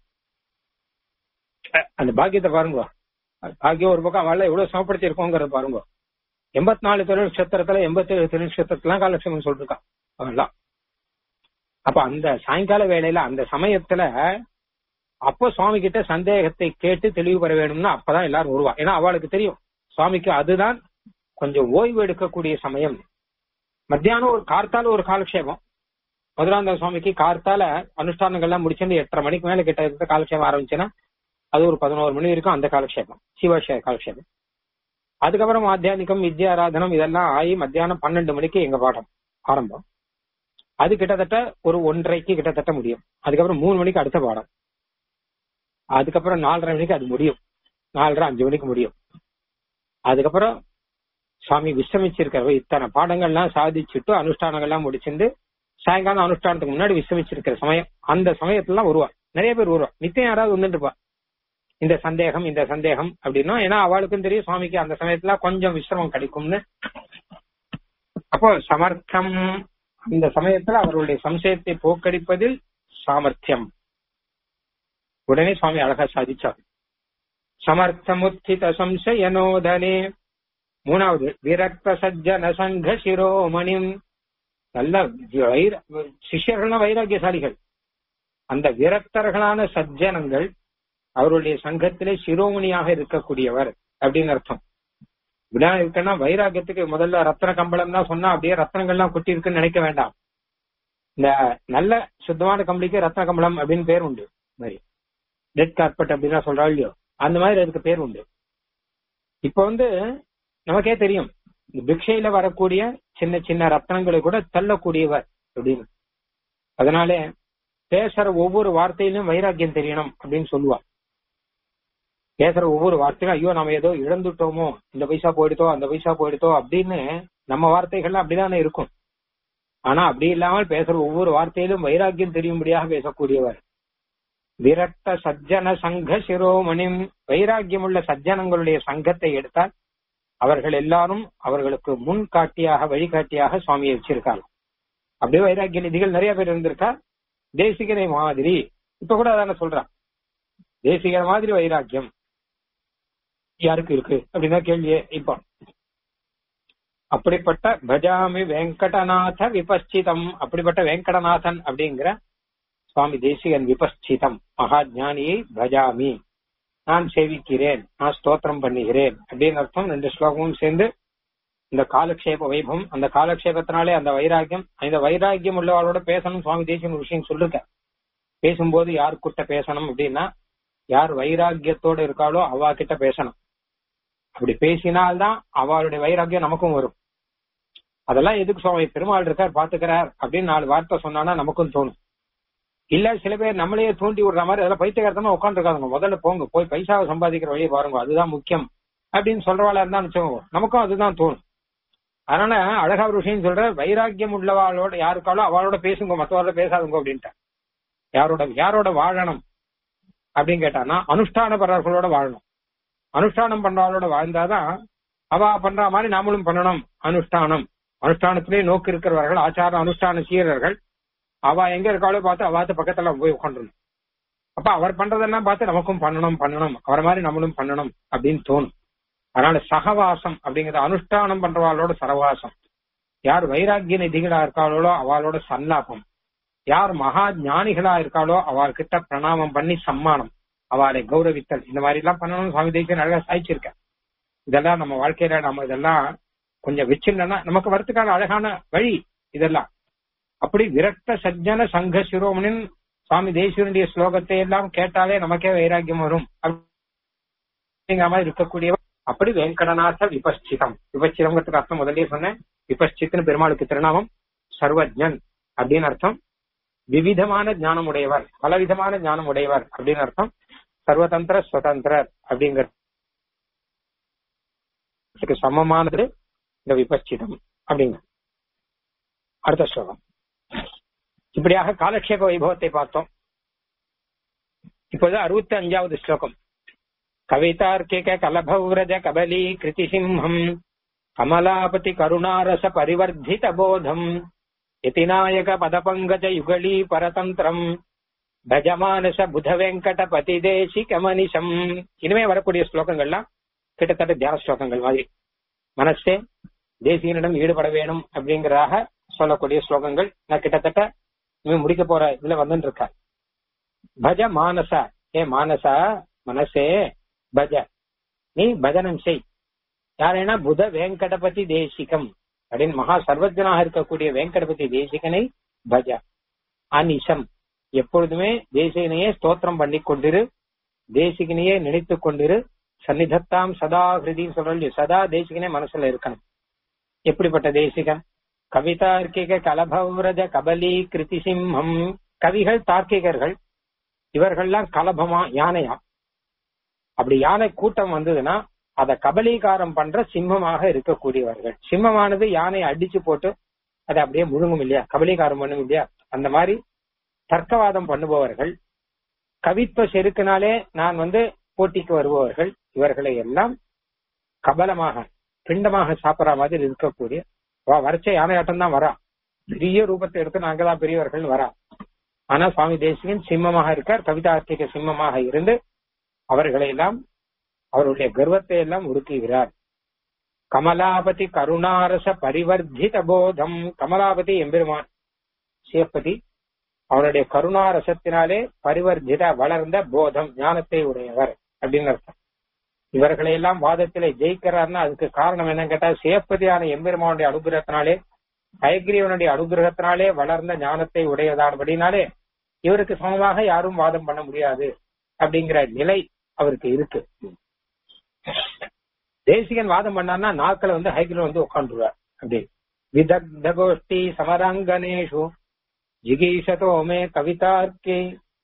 அந்த பாக்கியத்தை பாருங்க பாக்கியம் ஒரு பக்கம் அவள எவ்வளவு சமப்படுத்தி இருக்கோங்கிறத பாருங்க எண்பத்தி நாலு திருநக்ஷத்திரத்துல எண்பத்தி ஏழு திருநக்ஷத்திரத்துலாம் காலட்சம் சொல்லிருக்கான் அவெல்லாம் அப்ப அந்த சாயங்கால வேலையில அந்த சமயத்துல அப்போ சுவாமி கிட்ட சந்தேகத்தை கேட்டு தெளிவு பெற வேணும்னா அப்பதான் எல்லாரும் வருவா ஏன்னா அவளுக்கு தெரியும் சுவாமிக்கு அதுதான் கொஞ்சம் ஓய்வு எடுக்கக்கூடிய சமயம் மத்தியானம் ஒரு கார்த்தால ஒரு காலக்ஷேபம் மதுராந்த சுவாமிக்கு கார்த்தால அனுஷ்டானங்கள்லாம் முடிச்சுட்டு எட்டரை மணிக்கு மேல கிட்ட இருக்க காலக்ஷேபம் ஆரம்பிச்சுன்னா அது ஒரு பதினோரு மணி வரைக்கும் அந்த காலக்ஷேபம் சிவாஷய காலக்ஷேபம் அதுக்கப்புறம் ஆத்தியானிக்கம் வித்யாராதனம் இதெல்லாம் ஆகி மத்தியானம் பன்னெண்டு மணிக்கு எங்க பாடம் ஆரம்பம் அது கிட்டத்தட்ட ஒரு ஒன்றரைக்கு கிட்டத்தட்ட முடியும் அதுக்கப்புறம் மூணு மணிக்கு அடுத்த பாடம் அதுக்கப்புறம் நாலரை மணிக்கு அது முடியும் நாலரை அஞ்சு மணிக்கு முடியும் அதுக்கப்புறம் சுவாமி விஸ்ரமிச்சிருக்கிற இத்தனை பாடங்கள்லாம் சாதிச்சுட்டு அனுஷ்டானங்கள்லாம் முடிச்சிருந்து சாயங்காலம் அனுஷ்டானத்துக்கு முன்னாடி விஸ்ரமிச்சிருக்கிற சமயம் அந்த சமயத்துலாம் வருவா நிறைய பேர் வருவா நித்தியம் யாராவது வந்துட்டு இருப்பா இந்த சந்தேகம் இந்த சந்தேகம் அப்படின்னா ஏன்னா அவளுக்கும் தெரியும் சுவாமிக்கு அந்த சமயத்துல கொஞ்சம் விசிரமம் கிடைக்கும்னு அப்போ சமர்த்தம் இந்த சமயத்துல அவர்களுடைய சம்சயத்தை போக்கடிப்பதில் சாமர்த்தியம் உடனே சுவாமி அழகா சாதிச்சார் சமர்த்தமுத்தித சம்சயனோதனே மூணாவது விரக்த சஜ்ஜன சங்க சிரோமணிம் நல்ல வைர சிஷ்யர்கள்னா வைராக்கியசாலிகள் அந்த விரக்தர்களான சஜ்ஜனங்கள் அவருடைய சங்கத்திலே சிரோமணியாக இருக்கக்கூடியவர் அப்படின்னு அர்த்தம் இப்படிதான் இருக்குன்னா வைராக்கியத்துக்கு முதல்ல ரத்ன கம்பளம் தான் சொன்னா அப்படியே ரத்னங்கள்லாம் கொட்டி இருக்குன்னு நினைக்க வேண்டாம் இந்த நல்ல சுத்தமான கம்பளிக்கு ரத்ன கம்பளம் அப்படின்னு பேர் உண்டு மாதிரி ரெட் கார்பெட் அப்படின்னா சொல்றா இல்லையோ அந்த மாதிரி அதுக்கு பேர் உண்டு இப்ப வந்து நமக்கே தெரியும் பிக்ஷையில வரக்கூடிய சின்ன சின்ன ரத்னங்களை கூட தள்ளக்கூடியவர் அப்படின்னு அதனால பேசுற ஒவ்வொரு வார்த்தையிலும் வைராக்கியம் தெரியணும் அப்படின்னு சொல்லுவா பேசுற ஒவ்வொரு வார்த்தையும் ஐயோ நம்ம ஏதோ இழந்துட்டோமோ இந்த பைசா போயிடுதோ அந்த பைசா போயிடுதோ அப்படின்னு நம்ம வார்த்தைகள்லாம் அப்படிதானே இருக்கும் ஆனா அப்படி இல்லாமல் பேசுற ஒவ்வொரு வார்த்தையிலும் வைராக்கியம் தெரியும்படியாக பேசக்கூடியவர் விரட்ட சஜ்ஜன சங்க சிரோமணிம் வைராக்கியம் உள்ள சஜ்ஜனங்களுடைய சங்கத்தை எடுத்தால் அவர்கள் எல்லாரும் அவர்களுக்கு முன் காட்டியாக வழிகாட்டியாக சுவாமியை வச்சிருக்காங்க அப்படியே வைராக்கிய நிதிகள் நிறைய பேர் இருந்திருக்கா தேசிகரை மாதிரி இப்ப கூட அதான சொல்றான் தேசிகர் மாதிரி வைராக்கியம் யாருக்கு இருக்கு அப்படின்னா கேள்வியே இப்போ அப்படிப்பட்ட பஜாமி வெங்கடநாத விபஸ்சிதம் அப்படிப்பட்ட வெங்கடநாதன் அப்படிங்கிற சுவாமி தேசிகன் விபஸ்சிதம் மகா ஞானியை பஜாமி நான் சேவிக்கிறேன் நான் ஸ்தோத்திரம் பண்ணுகிறேன் அப்படின்னு அர்த்தம் ரெண்டு ஸ்லோகமும் சேர்ந்து இந்த காலக்ஷேப வைபவம் அந்த காலக்ஷேபத்தினாலே அந்த வைராக்கியம் அந்த வைராக்கியம் உள்ளவளோட பேசணும் சுவாமி தேசியம் ஒரு விஷயம் சொல்லிருக்க பேசும்போது யாருக்கிட்ட பேசணும் அப்படின்னா யார் வைராக்கியத்தோட இருக்காளோ அவா கிட்ட பேசணும் அப்படி பேசினால்தான் அவளுடைய வைராக்கியம் நமக்கும் வரும் அதெல்லாம் எதுக்கு சுவாமி பெருமாள் இருக்கார் பாத்துக்கிறார் அப்படின்னு நாலு வார்த்தை சொன்னானா நமக்கும் தோணும் இல்ல சில பேர் நம்மளையே தூண்டி விடுற மாதிரி அதெல்லாம் பைத்தியகாரத்தமா உட்காந்துருக்காங்க முதல்ல போங்க போய் பைசாவை சம்பாதிக்கிற வழியை பாருங்க அதுதான் முக்கியம் அப்படின்னு சொல்றவாளா இருந்தா வச்சுக்கோங்க நமக்கும் அதுதான் தோணும் அதனால அழகா ஒரு விஷயம் சொல்ற வைராக்கியம் உள்ளவாளோட யாருக்காலோ அவளோட பேசுங்க மத்தவரோட பேசாதுங்க அப்படின்ட்டு யாரோட யாரோட வாழணும் அப்படின்னு கேட்டானா அனுஷ்டான பண்றவர்களோட வாழணும் அனுஷ்டானம் பண்றவளோட வாழ்ந்தாதான் அவ பண்ற மாதிரி நாமளும் பண்ணணும் அனுஷ்டானம் அனுஷ்டானத்திலே நோக்கு இருக்கிறவர்கள் ஆச்சார அனுஷ்டான சீரர்கள் அவ எங்க இருக்காளோ பார்த்து அவாத்து பக்கத்துல போய் உட்காந்துருணும் அப்ப அவர் பண்றதெல்லாம் பார்த்து நமக்கும் பண்ணணும் பண்ணணும் அவரை மாதிரி நம்மளும் பண்ணணும் அப்படின்னு தோணும் அதனால சகவாசம் அப்படிங்கிறது அனுஷ்டானம் பண்றவாளோட சரவாசம் யார் வைராக்கிய நிதிகளா இருக்காளோ அவளோட சல்லாபம் யார் மகா ஞானிகளா இருக்காளோ அவர்கிட்ட பிரணாமம் பண்ணி சம்மானம் அவளை கௌரவித்தல் இந்த மாதிரி எல்லாம் பண்ணணும் சுவாமி தேசியம் அழகா சாய்ச்சிருக்கேன் இதெல்லாம் நம்ம வாழ்க்கையில நம்ம இதெல்லாம் கொஞ்சம் வச்சிருந்தோம்னா நமக்கு வரத்துக்கான அழகான வழி இதெல்லாம் அப்படி விரக்த சஜ்ஜன சங்க சிரோமனின் சுவாமி தேசியனுடைய ஸ்லோகத்தை எல்லாம் கேட்டாலே நமக்கே வைராக்கியம் வரும் அப்படிங்கிற மாதிரி இருக்கக்கூடிய அப்படி வெங்கடநாத விபஸ்சிதம் விபஸ்சிதம்ங்கிறதுக்கு அர்த்தம் முதல்லயே சொன்னேன் விபஸ்சித்னு பெருமாளுக்கு திருநாமம் சர்வஜன் அப்படின்னு அர்த்தம் விவிதமான ஞானம் உடையவர் பலவிதமான ஞானம் உடையவர் அப்படின்னு அர்த்தம் சர்வதந்திர சுதந்திரர் அப்படிங்கிறதுக்கு சமமானது இந்த விபஸ்சிதம் அப்படிங்க அடுத்த ஸ்லோகம் இப்படியாக காலக்ஷேப வைபவத்தை பார்த்தோம் இப்போது அறுபத்தி அஞ்சாவது ஸ்லோகம் கவிதார்க்கிக கலபவ்ரஜ கபலி கிருதிசிம்ஹம் கமலாபதி கருணாரச பரிவர்த்தித போதம் யதிநாயக பதபங்கஜ யுகலி பரதந்திரம் பஜமானச புத வெங்கட பதிதேசி கமனிஷம் இனிமே வரக்கூடிய ஸ்லோகங்கள்லாம் கிட்டத்தட்ட தியான ஸ்லோகங்கள் மாதிரி மனசே தேசியனிடம் ஈடுபட வேணும் அப்படிங்கிறதாக சொல்லக்கூடிய ஸ்லோகங்கள் நான் கிட்டத்தட்ட இவன் முடிக்க போற இதுல வந்துட்டு இருக்கா பஜ மானச ஏ மானச மனசே பஜ நீ பஜனம் செய் யாரேனா புத வேங்கடபதி தேசிகம் அப்படின்னு மகா சர்வஜனாக இருக்கக்கூடிய வேங்கடபதி தேசிகனை பஜ அனிஷம் எப்பொழுதுமே தேசிகனையே ஸ்தோத்திரம் பண்ணி கொண்டிரு தேசிகனையே நினைத்து கொண்டிரு சன்னிதத்தாம் சதா ஹிருதின்னு சொல்ற சதா தேசிகனே மனசுல இருக்கணும் எப்படிப்பட்ட தேசிகன் கவிதார்க்கிக கலபவ்ரஜ கபலி கிருதி சிம்மம் கவிகள் தார்க்கிகர்கள் இவர்கள்லாம் கலபமா யானையா அப்படி யானை கூட்டம் வந்ததுன்னா அத கபலீகாரம் பண்ற சிம்மமாக இருக்கக்கூடியவர்கள் சிம்மமானது யானையை அடிச்சு போட்டு அதை அப்படியே முழுங்கும் இல்லையா கபலீகாரம் பண்ணும் இல்லையா அந்த மாதிரி தர்க்கவாதம் பண்ணுபவர்கள் கவித்துவ செருக்கினாலே நான் வந்து போட்டிக்கு வருபவர்கள் இவர்களை எல்லாம் கபலமாக பிண்டமாக சாப்பிடற மாதிரி இருக்கக்கூடிய வா வரைச்ச யானையாட்டம் தான் வரா பெரிய ரூபத்தை எடுத்து நாங்கதான் பெரியவர்கள் வரா ஆனா சுவாமி தேசிகன் சிம்மமாக இருக்கார் கவிதார்த்திக சிம்மமாக இருந்து அவர்களை எல்லாம் அவருடைய கர்வத்தை எல்லாம் உருக்குகிறார் கமலாபதி கருணாரச பரிவர்த்தித போதம் கமலாபதி எம்பெருமான் சிவப்பதி அவருடைய கருணாரசத்தினாலே பரிவர்த்தித வளர்ந்த போதம் ஞானத்தை உடையவர் அப்படின்னு அர்த்தம் இவர்களை எல்லாம் வாதத்திலே ஜெயிக்கிறார்னா அதுக்கு காரணம் என்னன்னு கேட்டா சிவப்பதியான எம்பெருமானுடைய அனுகிரகத்தினாலே ஹயக்ரீவனுடைய அனுகிரகத்தினாலே வளர்ந்த ஞானத்தை உடையதானபடினாலே இவருக்கு சமமாக யாரும் வாதம் பண்ண முடியாது அப்படிங்கிற நிலை அவருக்கு இருக்கு தேசிகன் வாதம் பண்ணார்னா நாட்களை வந்து ஹைகிரீவன் வந்து உட்காந்துருவார் அப்படி விதக்த கோஷ்டி சமரங்கனேஷு ஜிகீஷதோ மே கவிதார்க்கே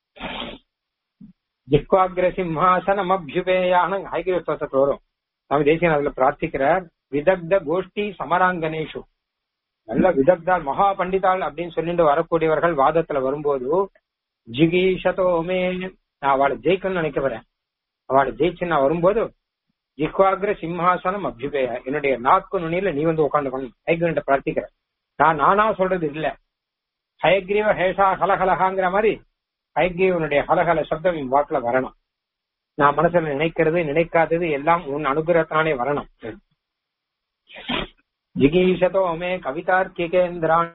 ஜிக்வாகிர சிம்ஹாசனம் அபியுபேயான ஹைகிரீவ ஸ்தோத்திரத்தில் வரும் நம்ம தேசியன் அதுல பிரார்த்திக்கிறார் விதக்த கோஷ்டி சமராங்கனேஷு நல்ல விதக்தால் மகா பண்டிதாள் அப்படின்னு சொல்லிட்டு வரக்கூடியவர்கள் வாதத்துல வரும்போது ஜிகீஷதோமே நான் அவளை ஜெயிக்கணும்னு நினைக்க வரேன் அவளை ஜெயிச்சு நான் வரும்போது ஜிக்வாகிர சிம்ஹாசனம் அபியுபேய என்னுடைய நாக்கு நுனியில நீ வந்து உட்காந்துக்கணும் ஹைகிரீவன் பிரார்த்திக்கிறேன் நான் நானா சொல்றது இல்ல ஹயக்ரீவ ஹேஷா ஹலஹலஹாங்கிற மாதிரி ஹயக்ரீவனுடைய ஹலஹல சப்தம் என் வாக்குல வரணும் நான் மனசுல நினைக்கிறது நினைக்காதது எல்லாம் உன் அனுகிரகத்தினாலே வரணும் ஜிகீஷதோ மே கவிதார்க்கிகேந்திரான்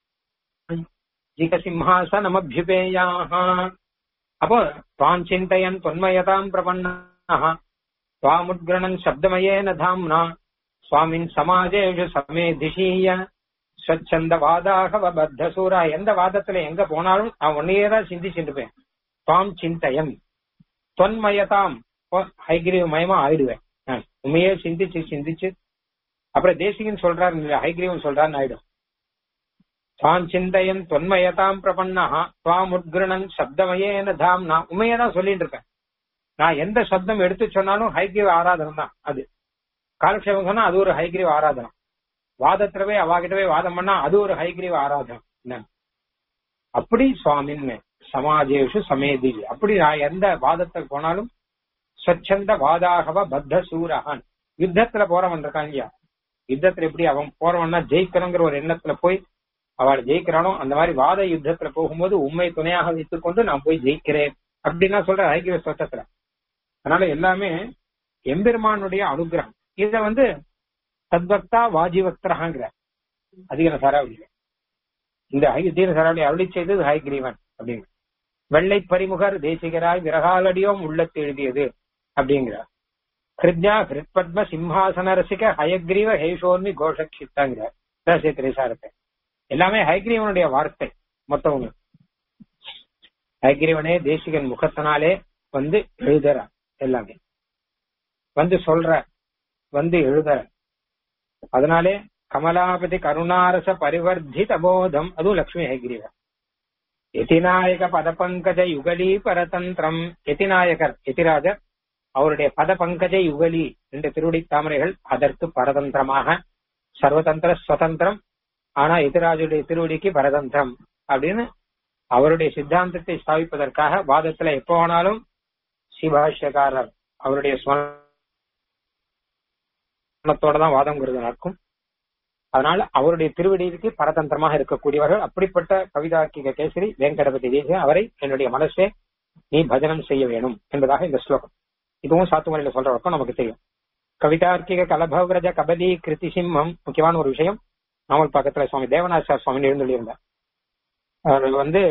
ஜிகசிம்ஹாசனமபியுபேயாக அப்போ துவாம் சிந்தையன் தொன்மயதாம் பிரபன்னः त्वामुद्गणन् शब्दमयेन धाम्ना சுவாமின் சமாஜேஷு சமேதிஷீய ஸ்வச்சந்த வாதாக பத்தசூரா எந்த வாதத்துல எங்க போனாலும் நான் உன்னையே தான் சிந்திச்சுட்டு இருப்பேன் துவாம் சிந்தயம் தொன்மயதாம் ஹைகிரீவ மயமா ஆயிடுவேன் நான் உண்மையே சிந்திச்சு சிந்திச்சு அப்புறம் தேசிகன் சொல்றாரு ஹைகிரீவன் சொல்றாருன்னு ஆயிடும் தான் சிந்தையன் தொன்மயதாம் பிரபன்னா துவாம் உட்கிருணன் சப்தமயேன தாம்னா உண்மையை தான் சொல்லிட்டு இருக்கேன் நான் எந்த சப்தம் எடுத்து சொன்னாலும் ஹைகிரீவ ஆராதனம் தான் அது காலக்ஷேபம் சொன்னா அது ஒரு ஹைகிரீவ ஆராதனம் வாதத்திலவே அவாகிட்டவே வாதம் பண்ணா அது ஒரு ஹைகிரீவ ஆராதனம் என்ன அப்படி சுவாமின் சமாஜேஷு சமேதி அப்படி நான் எந்த வாதத்துக்கு போனாலும் ஸ்வச்சந்த வாதாகவ பத்த சூரகான் யுத்தத்துல போறவன் இருக்கான் இல்லையா யுத்தத்துல எப்படி அவன் போறவன்னா ஜெயிக்கணுங்கிற ஒரு எண்ணத்துல போய் அவளை ஜெயிக்கிறானோ அந்த மாதிரி வாத யுத்தத்துல போகும்போது உண்மை துணையாக வைத்துக் கொண்டு நான் போய் ஜெயிக்கிறேன் அப்படின்னா சொல்ற ஐக்கிய சொத்தத்துல அதனால எல்லாமே எம்பெருமானுடைய அனுகிரகம் இத வந்து தத்வக்தா வாஜிவக்தரகாங்கிற அதிக சராவளி இந்த தீன சராவளி அருளி செய்தது ஹைகிரீவன் அப்படிங்கிற வெள்ளை பரிமுகர் தேசிகராய் விரகாலடியோம் உள்ளத்து எழுதியது அப்படிங்கிறார் ஹிருத்யா ஹிருத்பத்ம சிம்ஹாசன ரசிக ஹயக்ரீவ ஹேஷோர்மி கோஷக்ஷித்தாங்கிறார் ரகசிய திரைசாரத்தை எல்லாமே ஹைகிரீவனுடைய வார்த்தை மொத்தவங்க ஹைகிரீவனே தேசிகன் முகத்தினாலே வந்து எழுதுற எல்லாமே வந்து சொல்ற வந்து எழுதுற அதனாலே கமலாபதி கருணாரச பரிவர்த்தித போதம் அதுவும் லட்சுமி ஹைகிரீவன் எதிநாயக பதபங்கஜ யுகலி பரதந்திரம் எதிநாயகர் எதிராஜர் அவருடைய பத பங்கஜ யுகலி என்ற திருவடி தாமரைகள் அதற்கு பரதந்திரமாக சர்வதந்திர சுதந்திரம் ஆனா எதிராஜுடைய திருவடிக்கு பரதந்திரம் அப்படின்னு அவருடைய சித்தாந்தத்தை ஸ்தாபிப்பதற்காக வாதத்துல எப்போ வேணாலும் சிபாஷ்யக்காரர் அவருடைய ஸ்மரணத்தோட தான் வாதம்ங்கிறது நடக்கும் அதனால அவருடைய திருவடிக்கு பரதந்திரமாக இருக்கக்கூடியவர்கள் அப்படிப்பட்ட கவிதாக்கிக கேசரி வேங்கடபதி தேசிய அவரை என்னுடைய மனசே நீ பஜனம் செய்ய வேணும் என்பதாக இந்த ஸ்லோகம் இதுவும் சாத்துமலையில சொல்ற வழக்கம் நமக்கு தெரியும் கவிதார்க்கிக கலபவ்ரஜ கபலி கிருதி சிம்மம் முக்கியமான ஒரு விஷயம் நாமல் பக்கத்துல சுவாமி தேவநாச்சார் சுவாமி எழுந்துள்ளிருந்தார் அவர் வந்து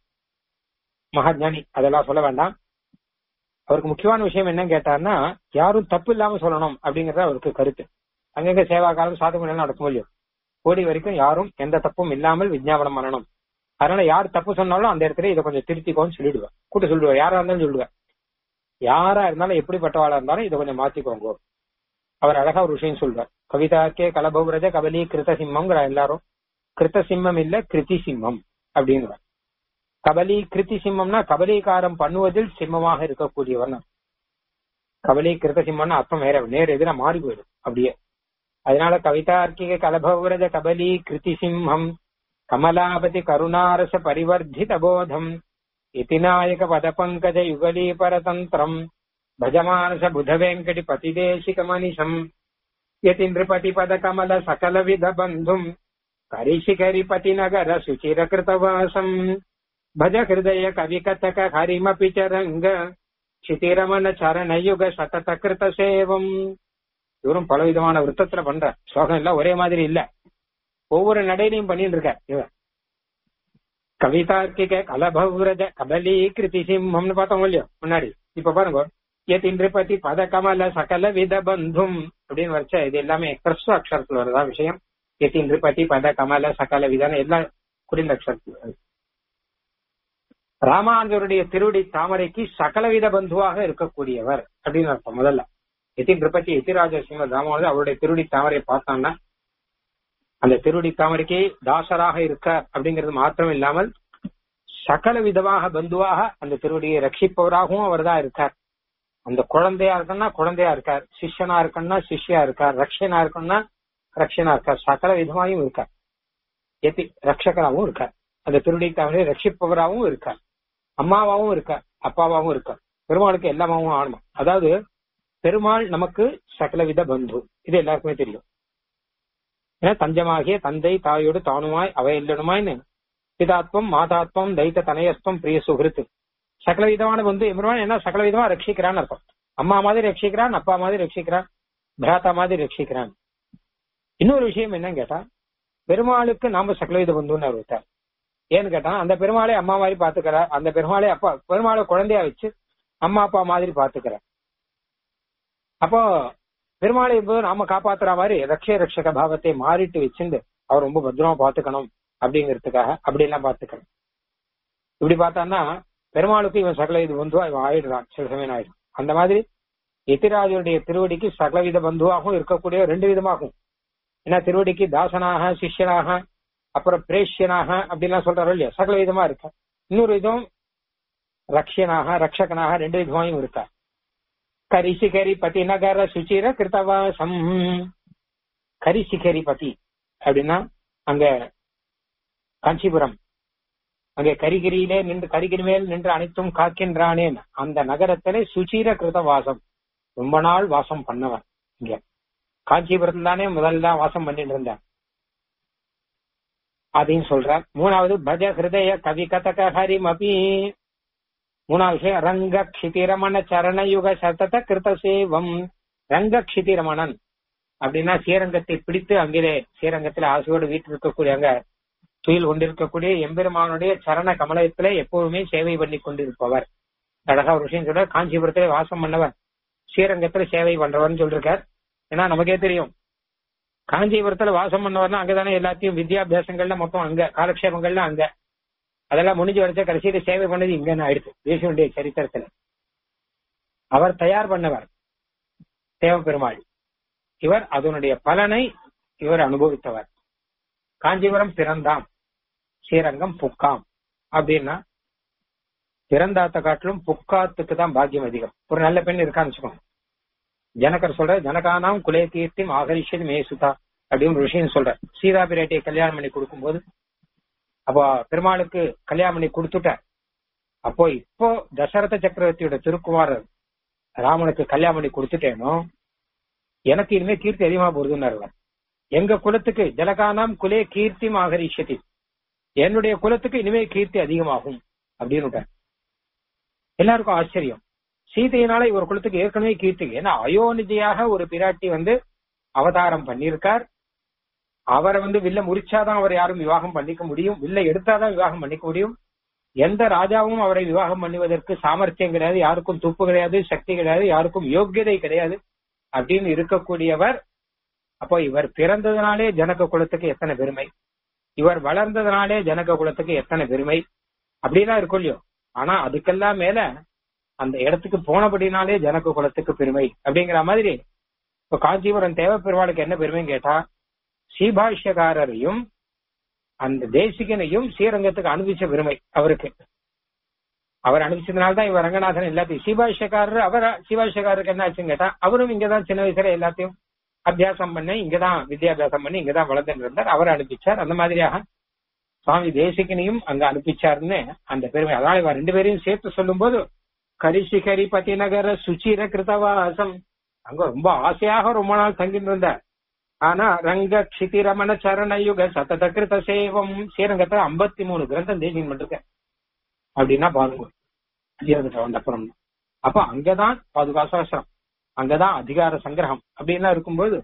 மகாஜானி அதெல்லாம் சொல்ல வேண்டாம் அவருக்கு முக்கியமான விஷயம் என்னன்னு கேட்டார்னா யாரும் தப்பு இல்லாம சொல்லணும் அப்படிங்கறது அவருக்கு கருத்து அங்கங்க சேவா காலம் சாதுமணி நடக்கும் இல்லையோ கோடி வரைக்கும் யாரும் எந்த தப்பும் இல்லாமல் விஜாபனம் பண்ணணும் அதனால யார் தப்பு சொன்னாலும் அந்த இடத்துல இதை கொஞ்சம் திருத்திக்கோன்னு சொல்லிடுவேன் கூட்ட சொல்லுவேன் யாரா இருந்தாலும் சொல்லுவேன் யாரா இருந்தாலும் எப்படிப்பட்டவாளா இருந்தாலும் இதை கொஞ்சம் மாத்திக்கோங்க அவர் அழகா ஒரு விஷயம் சொல்வார் கவிதாக்கே கலபௌரஜ கபலி கிருத்த சிம்மம்ங்கிற எல்லாரும் கிருத்த சிம்மம் இல்ல கிருதி சிம்மம் அப்படிங்கிறார் கபலி கிருதி சிம்மம்னா கபலீகாரம் பண்ணுவதில் சிம்மமாக இருக்கக்கூடியவன் கபலி கிருத்த சிம்மம்னா அர்த்தம் வேற நேர் எதிர மாறி போயிடும் அப்படியே அதனால கவிதார்க்கிக கலபௌரஜ கபலி கிருதி சிம்மம் கமலாபதி கருணாரச பரிவர்த்தித போதம் இதிநாயக பதபங்கஜ யுகலீ பரதந்திரம் భజమానస బుధ వెంకటి పతిదేశిక మనిషం యతి నృపతి పద కమల సకల విధ బంధుం కరిశిఖరి పతి నగర సుచిర కృతవాసం భజ హృదయ కవి కథక హరిమపి చరంగ క్షితిరమణ சரணயுக சதத கிருத சேவம் இவரும் பல விதமான விருத்தத்துல பண்ற ஸ்லோகம் எல்லாம் ஒரே மாதிரி இல்ல ஒவ்வொரு நடையிலையும் பண்ணிட்டு இருக்க இவன் கவிதார்க்கிக கலபௌரஜ கபலி கிருதி சிம்மம்னு பார்த்தோம் இல்லையோ முன்னாடி இப்ப பாருங்க யதிந்திரபதி பத கமல சகல வித பந்தும் அப்படின்னு வச்ச இது எல்லாமே கிறிஸ்து அக்ஷரத்துல வருதா விஷயம் யதிந்திரபதி பத கமல சகல விதம் எல்லாம் குடிந்த அக்ஷரத்துல வருது ராமானுஜருடைய திருவடி தாமரைக்கு சகலவித பந்துவாக இருக்கக்கூடியவர் அப்படின்னு அர்த்தம் முதல்ல எதி நிருபதி எதிராஜ ஸ்ரீமத் ராமானுஜர் அவருடைய திருவடி தாமரையை பார்த்தான்னா அந்த திருவடி தாமரைக்கு தாசராக இருக்க அப்படிங்கிறது மாத்திரம் இல்லாமல் சகல விதமாக பந்துவாக அந்த திருவடியை ரட்சிப்பவராகவும் அவர் தான் இருக்கார் அந்த குழந்தையா இருக்கணும்னா குழந்தையா இருக்கார் சிஷ்யனா இருக்கணும்னா சிஷ்யா இருக்கார் ரக்ஷனா இருக்கணும்னா ரக்ஷனா இருக்கார் சகல விதமாயும் இருக்கார் எத்தி ரட்சகராகவும் இருக்கார் அந்த திருடி தாமரை ரட்சிப்பவராகவும் இருக்கார் அம்மாவாவும் இருக்கார் அப்பாவாவும் இருக்கார் பெருமாளுக்கு எல்லாமாவும் ஆணுமா அதாவது பெருமாள் நமக்கு சகலவித பந்து இது எல்லாருக்குமே தெரியும் ஏன்னா தஞ்சமாகிய தந்தை தாயோடு தானுமாய் அவை இல்லனுமாய்னு பிதாத்வம் மாதாத்வம் தைத்த தனயஸ்தம் பிரிய சுகிருத்து சகல விதமான பந்து எம்பெருமான் என்ன சகல விதமா ரட்சிக்கிறான்னு அர்த்தம் அம்மா மாதிரி ரட்சிக்கிறான் அப்பா மாதிரி ரட்சிக்கிறான் பிராத்தா மாதிரி ரட்சிக்கிறான் இன்னொரு விஷயம் என்னன்னு கேட்டா பெருமாளுக்கு நாம சகலவித பந்துன்னு அவர் விட்டார் ஏன்னு கேட்டா அந்த பெருமாளை அம்மா மாதிரி பாத்துக்கிறார் அந்த பெருமாளை அப்பா பெருமாளை குழந்தையா வச்சு அம்மா அப்பா மாதிரி பாத்துக்கிறார் அப்போ பெருமாளை இப்போ நாம காப்பாத்துற மாதிரி ரக்ஷ ரட்சக பாவத்தை மாறிட்டு வச்சிருந்து அவர் ரொம்ப பத்திரமா பாத்துக்கணும் அப்படிங்கிறதுக்காக அப்படி எல்லாம் பாத்துக்கணும் இப்படி பார்த்தான்னா பெருமாளுக்கு இவன் சகல இது பந்துவா இவன் ஆயிடுறான் சில சமயம் ஆயிடும் அந்த மாதிரி எத்திராஜருடைய திருவடிக்கு சகலவித பந்துவாகவும் இருக்கக்கூடிய ரெண்டு விதமாகும் ஏன்னா திருவடிக்கு தாசனாக சிஷ்யனாக அப்புறம் பிரேஷ்யனாக அப்படின்லாம் சொல்றாரு இல்லையா சகல விதமா இருக்கா இன்னொரு விதம் ரக்ஷனாக ரக்ஷகனாக ரெண்டு விதமாயும் இருக்கா கரிசிகரி பதி நகர சுச்சிர கிருத்தவாசம் கரிசிகரி பதி அப்படின்னா அங்க காஞ்சிபுரம் அங்கே கரிகிரியிலே நின்று கரிகிரி மேல் நின்று அனைத்தும் காக்கின்றானேன் அந்த நகரத்திலே சுச்சீர கிருத வாசம் ரொம்ப நாள் வாசம் பண்ணவன் இங்க காஞ்சிபுரத்துல தானே முதல்ல வாசம் பண்ணிட்டு இருந்தார் அதையும் சொல்றார் மூணாவது பஜ ஹிருதய கவி கதக ஹரிம் அபி மூணாவது விஷயம் ரங்க க்ஷிதிரமண சரணயுக சதத கிருத சேவம் ரங்க க்ஷிதிரமணன் அப்படின்னா ஸ்ரீரங்கத்தை பிடித்து அங்கே ஸ்ரீரங்கத்தில் ஆசையோடு வீட்டில் இருக்கக்கூடிய அங்க துயில் கொண்டிருக்கக்கூடிய எம்பெருமானுடைய சரண கமலத்திலே எப்போதுமே சேவை பண்ணி கொண்டிருப்பவர் அழகா ஒரு விஷயம் சொல்ற காஞ்சிபுரத்திலே வாசம் பண்ணவர் ஸ்ரீரங்கத்துல சேவை பண்றவர்னு சொல்லிருக்கார் ஏன்னா நமக்கே தெரியும் காஞ்சிபுரத்துல வாசம் பண்ணவர்னா அங்கதானே எல்லாத்தையும் வித்யாபியாசங்கள்ல மொத்தம் அங்க காலக்ஷேபங்கள்ல அங்க அதெல்லாம் முடிஞ்சு வரைச்ச கடைசியில சேவை பண்ணது இங்கன்னு ஆயிடுச்சு தேசியனுடைய சரித்திரத்துல அவர் தயார் பண்ணவர் தேவ பெருமாள் இவர் அதனுடைய பலனை இவர் அனுபவித்தவர் காஞ்சிபுரம் பிறந்தாம் ஸ்ரீரங்கம் புக்காம் அப்படின்னா பிறந்தாத்த காட்டிலும் புக்காத்துக்கு தான் பாக்கியம் அதிகம் ஒரு நல்ல பெண் இருக்கான்னு வச்சுக்கோங்க ஜனகர் சொல்ற ஜனகானாம் குலே கீர்த்தி ஆகரிஷது மேசுதா அப்படின்னு ஒரு விஷயம் சொல்ற சீதா பிராட்டியை கல்யாணம் பண்ணி கொடுக்கும்போது அப்போ பெருமாளுக்கு கல்யாணம் பண்ணி கொடுத்துட்டார் அப்போ இப்போ தசரத சக்கரவர்த்தியோட திருக்குமாரர் ராமனுக்கு கல்யாணம் பண்ணி கொடுத்துட்டேனோ எனக்கு இனிமே கீர்த்தி அதிகமா போகுதுன்னு எங்க குலத்துக்கு ஜனகானாம் குலே கீர்த்தி ஆகரிஷதி என்னுடைய குலத்துக்கு இனிமே கீர்த்தி அதிகமாகும் அப்படின்னு எல்லாருக்கும் ஆச்சரியம் சீதையினால இவர் குலத்துக்கு ஏற்கனவே கீர்த்தி ஏன்னா அயோனிஜையாக ஒரு பிராட்டி வந்து அவதாரம் பண்ணியிருக்கார் அவரை வந்து வில்ல முறிச்சாதான் அவர் யாரும் விவாகம் பண்ணிக்க முடியும் வில்ல எடுத்தாதான் விவாகம் பண்ணிக்க முடியும் எந்த ராஜாவும் அவரை விவாகம் பண்ணுவதற்கு சாமர்த்தியம் கிடையாது யாருக்கும் துப்பு கிடையாது சக்தி கிடையாது யாருக்கும் யோக்கியதை கிடையாது அப்படின்னு இருக்கக்கூடியவர் அப்போ இவர் பிறந்ததுனாலே ஜனக குலத்துக்கு எத்தனை பெருமை இவர் வளர்ந்ததுனாலே ஜனக குலத்துக்கு எத்தனை பெருமை அப்படிலாம் இருக்கும் இல்லையோ ஆனா அதுக்கெல்லாம் மேல அந்த இடத்துக்கு போனபடினாலே ஜனக குலத்துக்கு பெருமை அப்படிங்கிற மாதிரி இப்ப காஞ்சிபுரம் தேவ பெருமாளுக்கு என்ன பெருமைன்னு கேட்டா சீபாஷ்யக்காரரையும் அந்த தேசிகனையும் ஸ்ரீரங்கத்துக்கு அனுப்பிச்ச பெருமை அவருக்கு அவர் அனுப்பிச்சதுனால்தான் இவர் ரங்கநாதன் எல்லாத்தையும் சீபாஷ்யக்காரர் அவர் சீபாஷ்யக்காரருக்கு என்ன ஆச்சுன்னு கேட்டா அவரும் இங்கதான் சின்ன வயசுல எல்லாத்தையும் அபியாசம் பண்ணி இங்கதான் வித்யாபியாசம் பண்ணி இங்கதான் வளர்ந்துட்டு இருந்தார் அவர் அனுப்பிச்சார் அந்த மாதிரியாக சுவாமி தேசிகனையும் அங்க அனுப்பிச்சாருன்னு அந்த பெருமை அதனால இவர் ரெண்டு பேரையும் சேர்த்து சொல்லும் போது கரிசிகரி பதி நகர சுச்சிர கிருதவாசம் அங்க ரொம்ப ஆசையாக ரொம்ப நாள் தங்கிட்டு இருந்தார் ஆனா ரங்க க்ஷிதிரமண சரணயுக சதத கிருத சேவம் ஸ்ரீரங்கத்துல ஐம்பத்தி மூணு கிரந்தம் தேசியம் பண்ணிருக்க அப்படின்னா பாருங்க ஜீரகத்தை வந்த அப்புறம் அப்ப அங்கதான் பாதுகாசாஸ்திரம் அங்கதான் அதிகார சங்கிரகம் அப்படின்லாம் இருக்கும்போது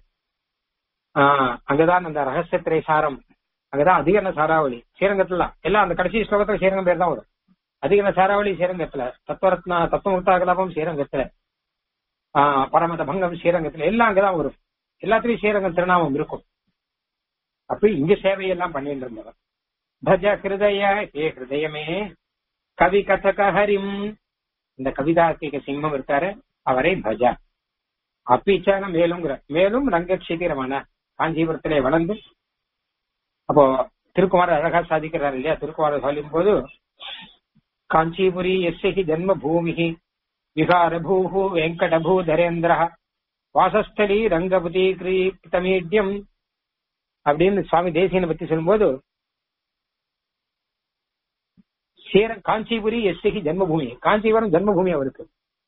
ஆஹ் அங்கதான் அந்த ரகசியத்திரை சாரம் அங்கதான் அதிகரண சாராவளி ஸ்ரீரங்கத்துல எல்லாம் அந்த கடைசி ஸ்லோகத்துல ஸ்ரீரங்கம் பேர் தான் வரும் அதிகரண சாராவளி ஸ்ரீரங்கத்துல தத்துவரத்னா தத்துவமுக்தா கலாபம் ஸ்ரீரங்கத்துல ஆஹ் பரமத பங்கம் ஸ்ரீரங்கத்துல எல்லாம் அங்கதான் வரும் எல்லாத்துலயும் ஸ்ரீரங்கம் திருநாமம் இருக்கும் அப்ப இங்க சேவையெல்லாம் பண்ணிட்டு இருந்தவர் பஜ ஹிருதய ஏ ஹிருதயமே கவி கதக ஹரிம் இந்த கவிதார்த்திக சிம்மம் இருக்காரு அவரை பஜ அப்பிச்சான மேலுங்கிற மேலும் ரங்கக்ஷிதிரமான காஞ்சிபுரத்திலே வளர்ந்து அப்போ திருக்குமார அழகா சாதிக்கிறார் இல்லையா திருக்குமார சொல்லும் போது காஞ்சிபுரி எஸ்யி ஜன்ம பூமி விகார பூஹு வெங்கட பூதரேந்திர வாசஸ்தலி ரங்கபதி கிரீப்தமீட்யம் அப்படின்னு சுவாமி தேசியனை பத்தி சொல்லும்போது சேர காஞ்சிபுரி எஸ்யி ஜன்மபூமி காஞ்சிபுரம் ஜன்மபூமி அவருக்கு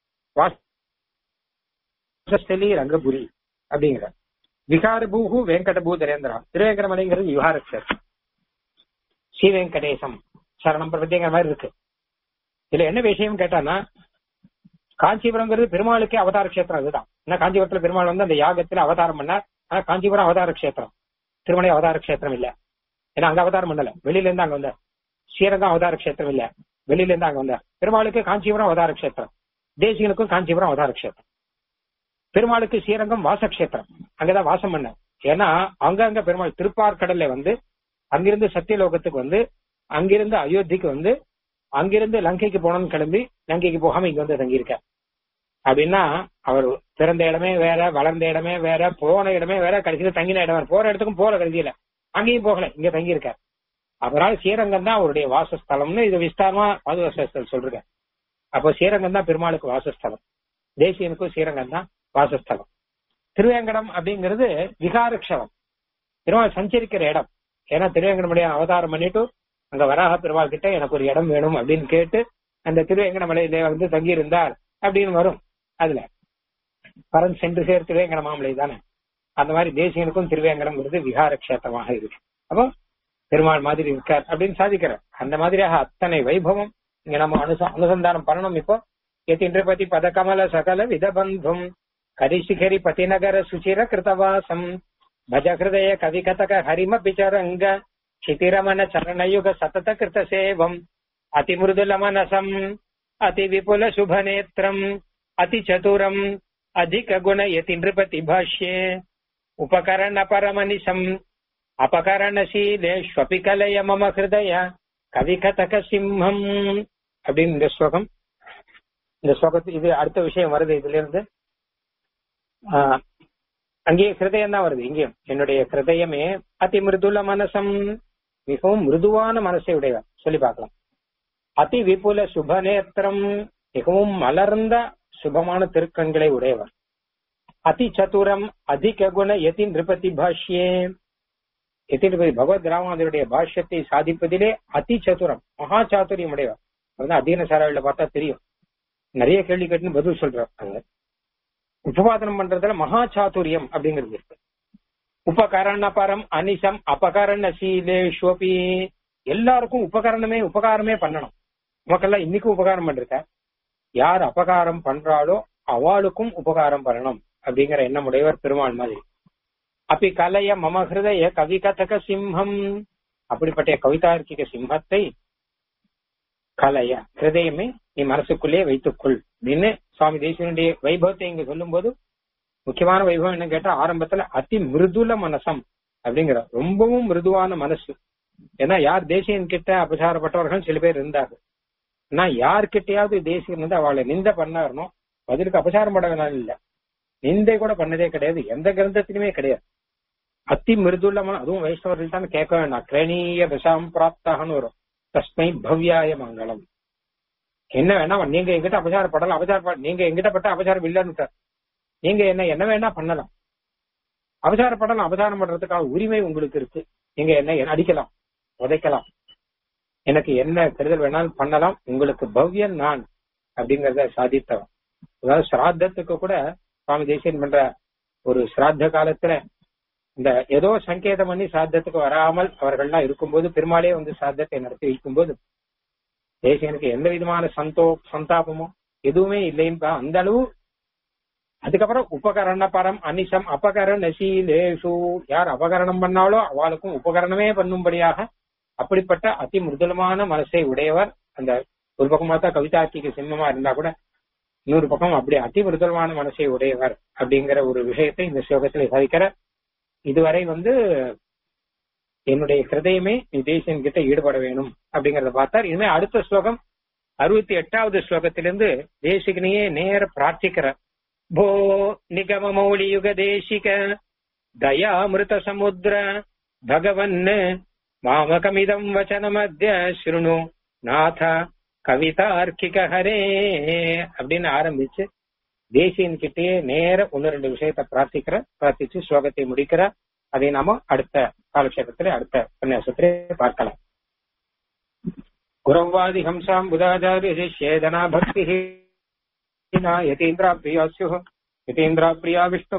வாசஸ்தலி ரங்கபுரி அப்படிங்கிற விகார பூஹு வெங்கட பூதரேந்திரா திருவேங்கடமலைங்கிறது விகாரக்ஷர் ஸ்ரீ வெங்கடேசம் சரணம் பிரபத்திங்கிற மாதிரி இருக்கு இதுல என்ன விஷயம் கேட்டானா காஞ்சிபுரம்ங்கிறது பெருமாளுக்கே அவதார கஷேத்திரம் அதுதான் ஏன்னா காஞ்சிபுரத்துல பெருமாள் வந்து அந்த யாகத்துல அவதாரம் பண்ணார் ஆனா காஞ்சிபுரம் அவதார கஷேத்திரம் திருமலை அவதார கஷேத்திரம் இல்ல ஏன்னா அங்க அவதாரம் பண்ணல வெளியில இருந்து அங்க வந்தார் ஸ்ரீரங்கம் அவதார கஷேத்திரம் இல்ல வெளியில இருந்து அங்க வந்தார் பெருமாளுக்கு காஞ்சிபுரம் அவதார கஷேத்திரம் தேசிகனுக்கும் காஞ்சிபுரம் அவதார கஷேத்திரம் பெருமாளுக்கு ஸ்ரீரங்கம் வாசக்ஷேத்திரம் அங்கதான் வாசம் பண்ண ஏன்னா அங்கங்க பெருமாள் திருப்பார்கடல்ல வந்து அங்கிருந்து சத்தியலோகத்துக்கு வந்து அங்கிருந்து அயோத்திக்கு வந்து அங்கிருந்து லங்கைக்கு போனோம்னு கிளம்பி லங்கைக்கு போகாம இங்க வந்து தங்கியிருக்க அப்படின்னா அவர் பிறந்த இடமே வேற வளர்ந்த இடமே வேற போன இடமே வேற கடைசியில தங்கின இடம் வேற போற இடத்துக்கும் போற கடைசியில அங்கேயும் போகல இங்க தங்கியிருக்கார் அதனால ஸ்ரீரங்கம் தான் அவருடைய வாசஸ்தலம்னு இது விஸ்தாரமா பாதுகாசல் சொல்றேன் அப்போ ஸ்ரீரங்கம் தான் பெருமாளுக்கு வாசஸ்தலம் தேசியனுக்கும் ஸ்ரீரங்கம் தான் வாசஸ்தலம் திருவேங்கடம் அப்படிங்கிறது விகாரக்ஷலம் பெருமாள் சஞ்சரிக்கிற இடம் ஏன்னா திருவேங்கடமுடைய அவதாரம் பண்ணிட்டு அங்க வராக பெருமாள் கிட்ட எனக்கு ஒரு இடம் வேணும் அப்படின்னு கேட்டு அந்த திருவேங்கட மலையில வந்து தங்கியிருந்தார் அப்படின்னு வரும் அதுல பரன் சென்று சேர் திருவேங்கட மாமலை தானே அந்த மாதிரி தேசியனுக்கும் திருவேங்கடம்ங்கிறது விகார கஷேத்திரமாக இருக்கு அப்போ பெருமாள் மாதிரி இருக்கார் அப்படின்னு சாதிக்கிறார் அந்த மாதிரியாக அத்தனை வைபவம் இங்க நம்ம அனுச அனுசந்தானம் பண்ணணும் இப்போ யதிந்திரபதி பதகமல சகல விதபந்தும் கரிசிகரி பதிநகர சுச்சிர கிருதவாசம் ಭಜ ಹೃದಯ ಕವಿ ಕಥಕ ಹರಿಮ ಬಿಚರಂಗ ಕ್ಷಿತಿರಮನ ಚರಣಯುಗ ಸತತ ಕೃತ ಸೇವಂ ಅತಿ ಮೃದುಲ ಮನಸಂ ಅತಿ ವಿಪುಲ ಶುಭ ನೇತ್ರಂ ಅತಿ ಚತುರಂ ಅಧಿಕ ಗುಣ ಯತಿ ನೃಪತಿ ಭಾಷ್ಯೆ ಉಪಕರಣ ಪರಮನಿಶಂ அபகரணசீலேஷ்வபி கலய மம ஹிருதய கவி கதக சிம்மம் அப்படின்னு இந்த ஸ்லோகம் இந்த ஸ்லோகத்து இது அடுத்த விஷயம் வருது இதுல இருந்து ஆஹ் அங்கேயே ஹிருதயம் தான் வருது இங்கேயும் என்னுடைய ஹிருதயமே அதி மிருதுல மனசம் மிகவும் மிருதுவான மனசை உடையவர் சொல்லி பார்க்கலாம் அதி விபுல சுபநேத்திரம் மிகவும் மலர்ந்த சுபமான திருக்கண்களை உடையவர் அதி சதுரம் அதிக குண யதி நிருபதி பாஷ்யே யதி நிருபதி பகவத் ராமானுடைய பாஷ்யத்தை சாதிப்பதிலே அதி சதுரம் மகா சாதுரியம் உடையவர் அதுதான் அதீன சாராவில பார்த்தா தெரியும் நிறைய கேள்வி கேட்டுன்னு பதில் சொல்றார் அங்க உபவாதனம் பண்றதுல மகா சாதுரியம் அப்படிங்கிறது இருக்கு உபகரண பரம் அனிசம் அபகரண சீலேஷ்வபி எல்லாருக்கும் உபகரணமே உபகாரமே பண்ணணும் நமக்கெல்லாம் இன்னைக்கும் உபகாரம் பண்றத யார் அபகாரம் பண்றாளோ அவளுக்கும் உபகாரம் பண்ணணும் அப்படிங்கிற எண்ணம் உடையவர் பெருமாள் மாதிரி அப்படி கலைய மம ஹிருதய கவி கதக சிம்ஹம் அப்படிப்பட்ட கவிதார்க்கிக சிம்மத்தை கலைய ஹிருதயமே நீ மனசுக்குள்ளே வைத்துக்கொள் அப்படின்னு சுவாமி தேசியனுடைய வைபவத்தை இங்க சொல்லும் போது முக்கியமான வைபவம் என்ன கேட்டா ஆரம்பத்துல அதி மிருதுல மனசம் அப்படிங்கிற ரொம்பவும் மிருதுவான மனசு ஏன்னா யார் தேசியன் கிட்ட அபசாரப்பட்டவர்கள் சில பேர் இருந்தார்கள் ஆனா யார்கிட்டயாவது தேசியன் வந்து அவளை நிந்த பண்ணாருனோ பதிலுக்கு அபசாரம் படவேனாலும் இல்ல நிந்தை கூட பண்ணதே கிடையாது எந்த கிரந்தத்திலுமே கிடையாது அத்தி மிருதுள்ள மனம் அதுவும் வைஷ்ணவர்கள் தான் கேட்க வேண்டாம் கிரணீய தசாம் பிராப்தாகனு வரும் தஸ்மை பவ்யாய மங்களம் என்ன வேணா நீங்க எங்கிட்ட அபசாரப்படலாம் அபசாரம் நீங்க எங்கிட்ட பட்ட அபசாரம் இல்லைன்னு நீங்க என்ன என்ன வேணா பண்ணலாம் அபசாரப்படலாம் அபசாரம் பண்றதுக்காக உரிமை உங்களுக்கு இருக்கு நீங்க என்ன அடிக்கலாம் உதைக்கலாம் எனக்கு என்ன கருதல் வேணாலும் பண்ணலாம் உங்களுக்கு பவ்யன் நான் அப்படிங்கறத சாதித்தவன் அதாவது சிராத்தத்துக்கு கூட சுவாமி தேசியன் பண்ற ஒரு சிராத்த காலத்துல இந்த ஏதோ சங்கேதம் பண்ணி சாத்தத்துக்கு வராமல் அவர்கள்லாம் இருக்கும்போது பெருமாளே வந்து சாத்தத்தை நடத்தி வைக்கும்போது தேசியனுக்கு எந்த விதமான சந்தோ சந்தாபமோ எதுவுமே இல்லைன்னு அந்த அளவு அதுக்கப்புறம் உபகரண பரம் அனிசம் அபகரண சீலேஷு யார் அபகரணம் பண்ணாலோ அவளுக்கும் உபகரணமே பண்ணும்படியாக அப்படிப்பட்ட அதி மிருதுலமான மனசை உடையவர் அந்த ஒரு பக்கமா தான் கவிதார்த்திக சிம்மமா இருந்தா கூட இன்னொரு பக்கம் அப்படி அதி மிருதுலமான மனசை உடையவர் அப்படிங்கிற ஒரு விஷயத்தை இந்த ஸ்லோகத்துல சாதிக்கிற இதுவரை வந்து என்னுடைய ஹிருதயமே நீ தேசியன் கிட்ட ஈடுபட வேணும் அப்படிங்கறத பார்த்தார் இனிமே அடுத்த ஸ்லோகம் அறுபத்தி எட்டாவது ஸ்லோகத்திலிருந்து தேசிகனையே நேர பிரார்த்திக்கிறார் भो निगममौलियुग देशिक दयामृत समुद्र भगवन् मामकमिदम् वचनमद्य शृणु நாத கவிதார்க்கிக ஹரே அப்படின்னு ஆரம்பிச்சு தேசியன் கிட்டேயே நேர ஒன்னு ரெண்டு விஷயத்த பிரார்த்திக்கிற பிரார்த்திச்சு ஸ்லோகத்தை முடிக்கிற அதை நாம அடுத்த காலக்ஷேபத்திலே அடுத்த உபன்யாசத்திலே பார்க்கலாம் குரவாதி ஹம்சாம் புதாச்சாரிய சிஷ்யேதனா பக்தி यतीन्द्राप्रिया स्युः यतीन्द्राप्रिया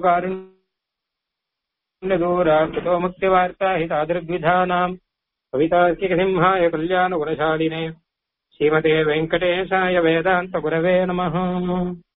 विष्णुकारुण्यदूरा कृतो मुक्तिवार्ता हि तादृग्विधानाम् कवितार्किकसिंहाय कल्याणगुणशालिने श्रीमते वेङ्कटेशाय वेदान्तगुरवे नमः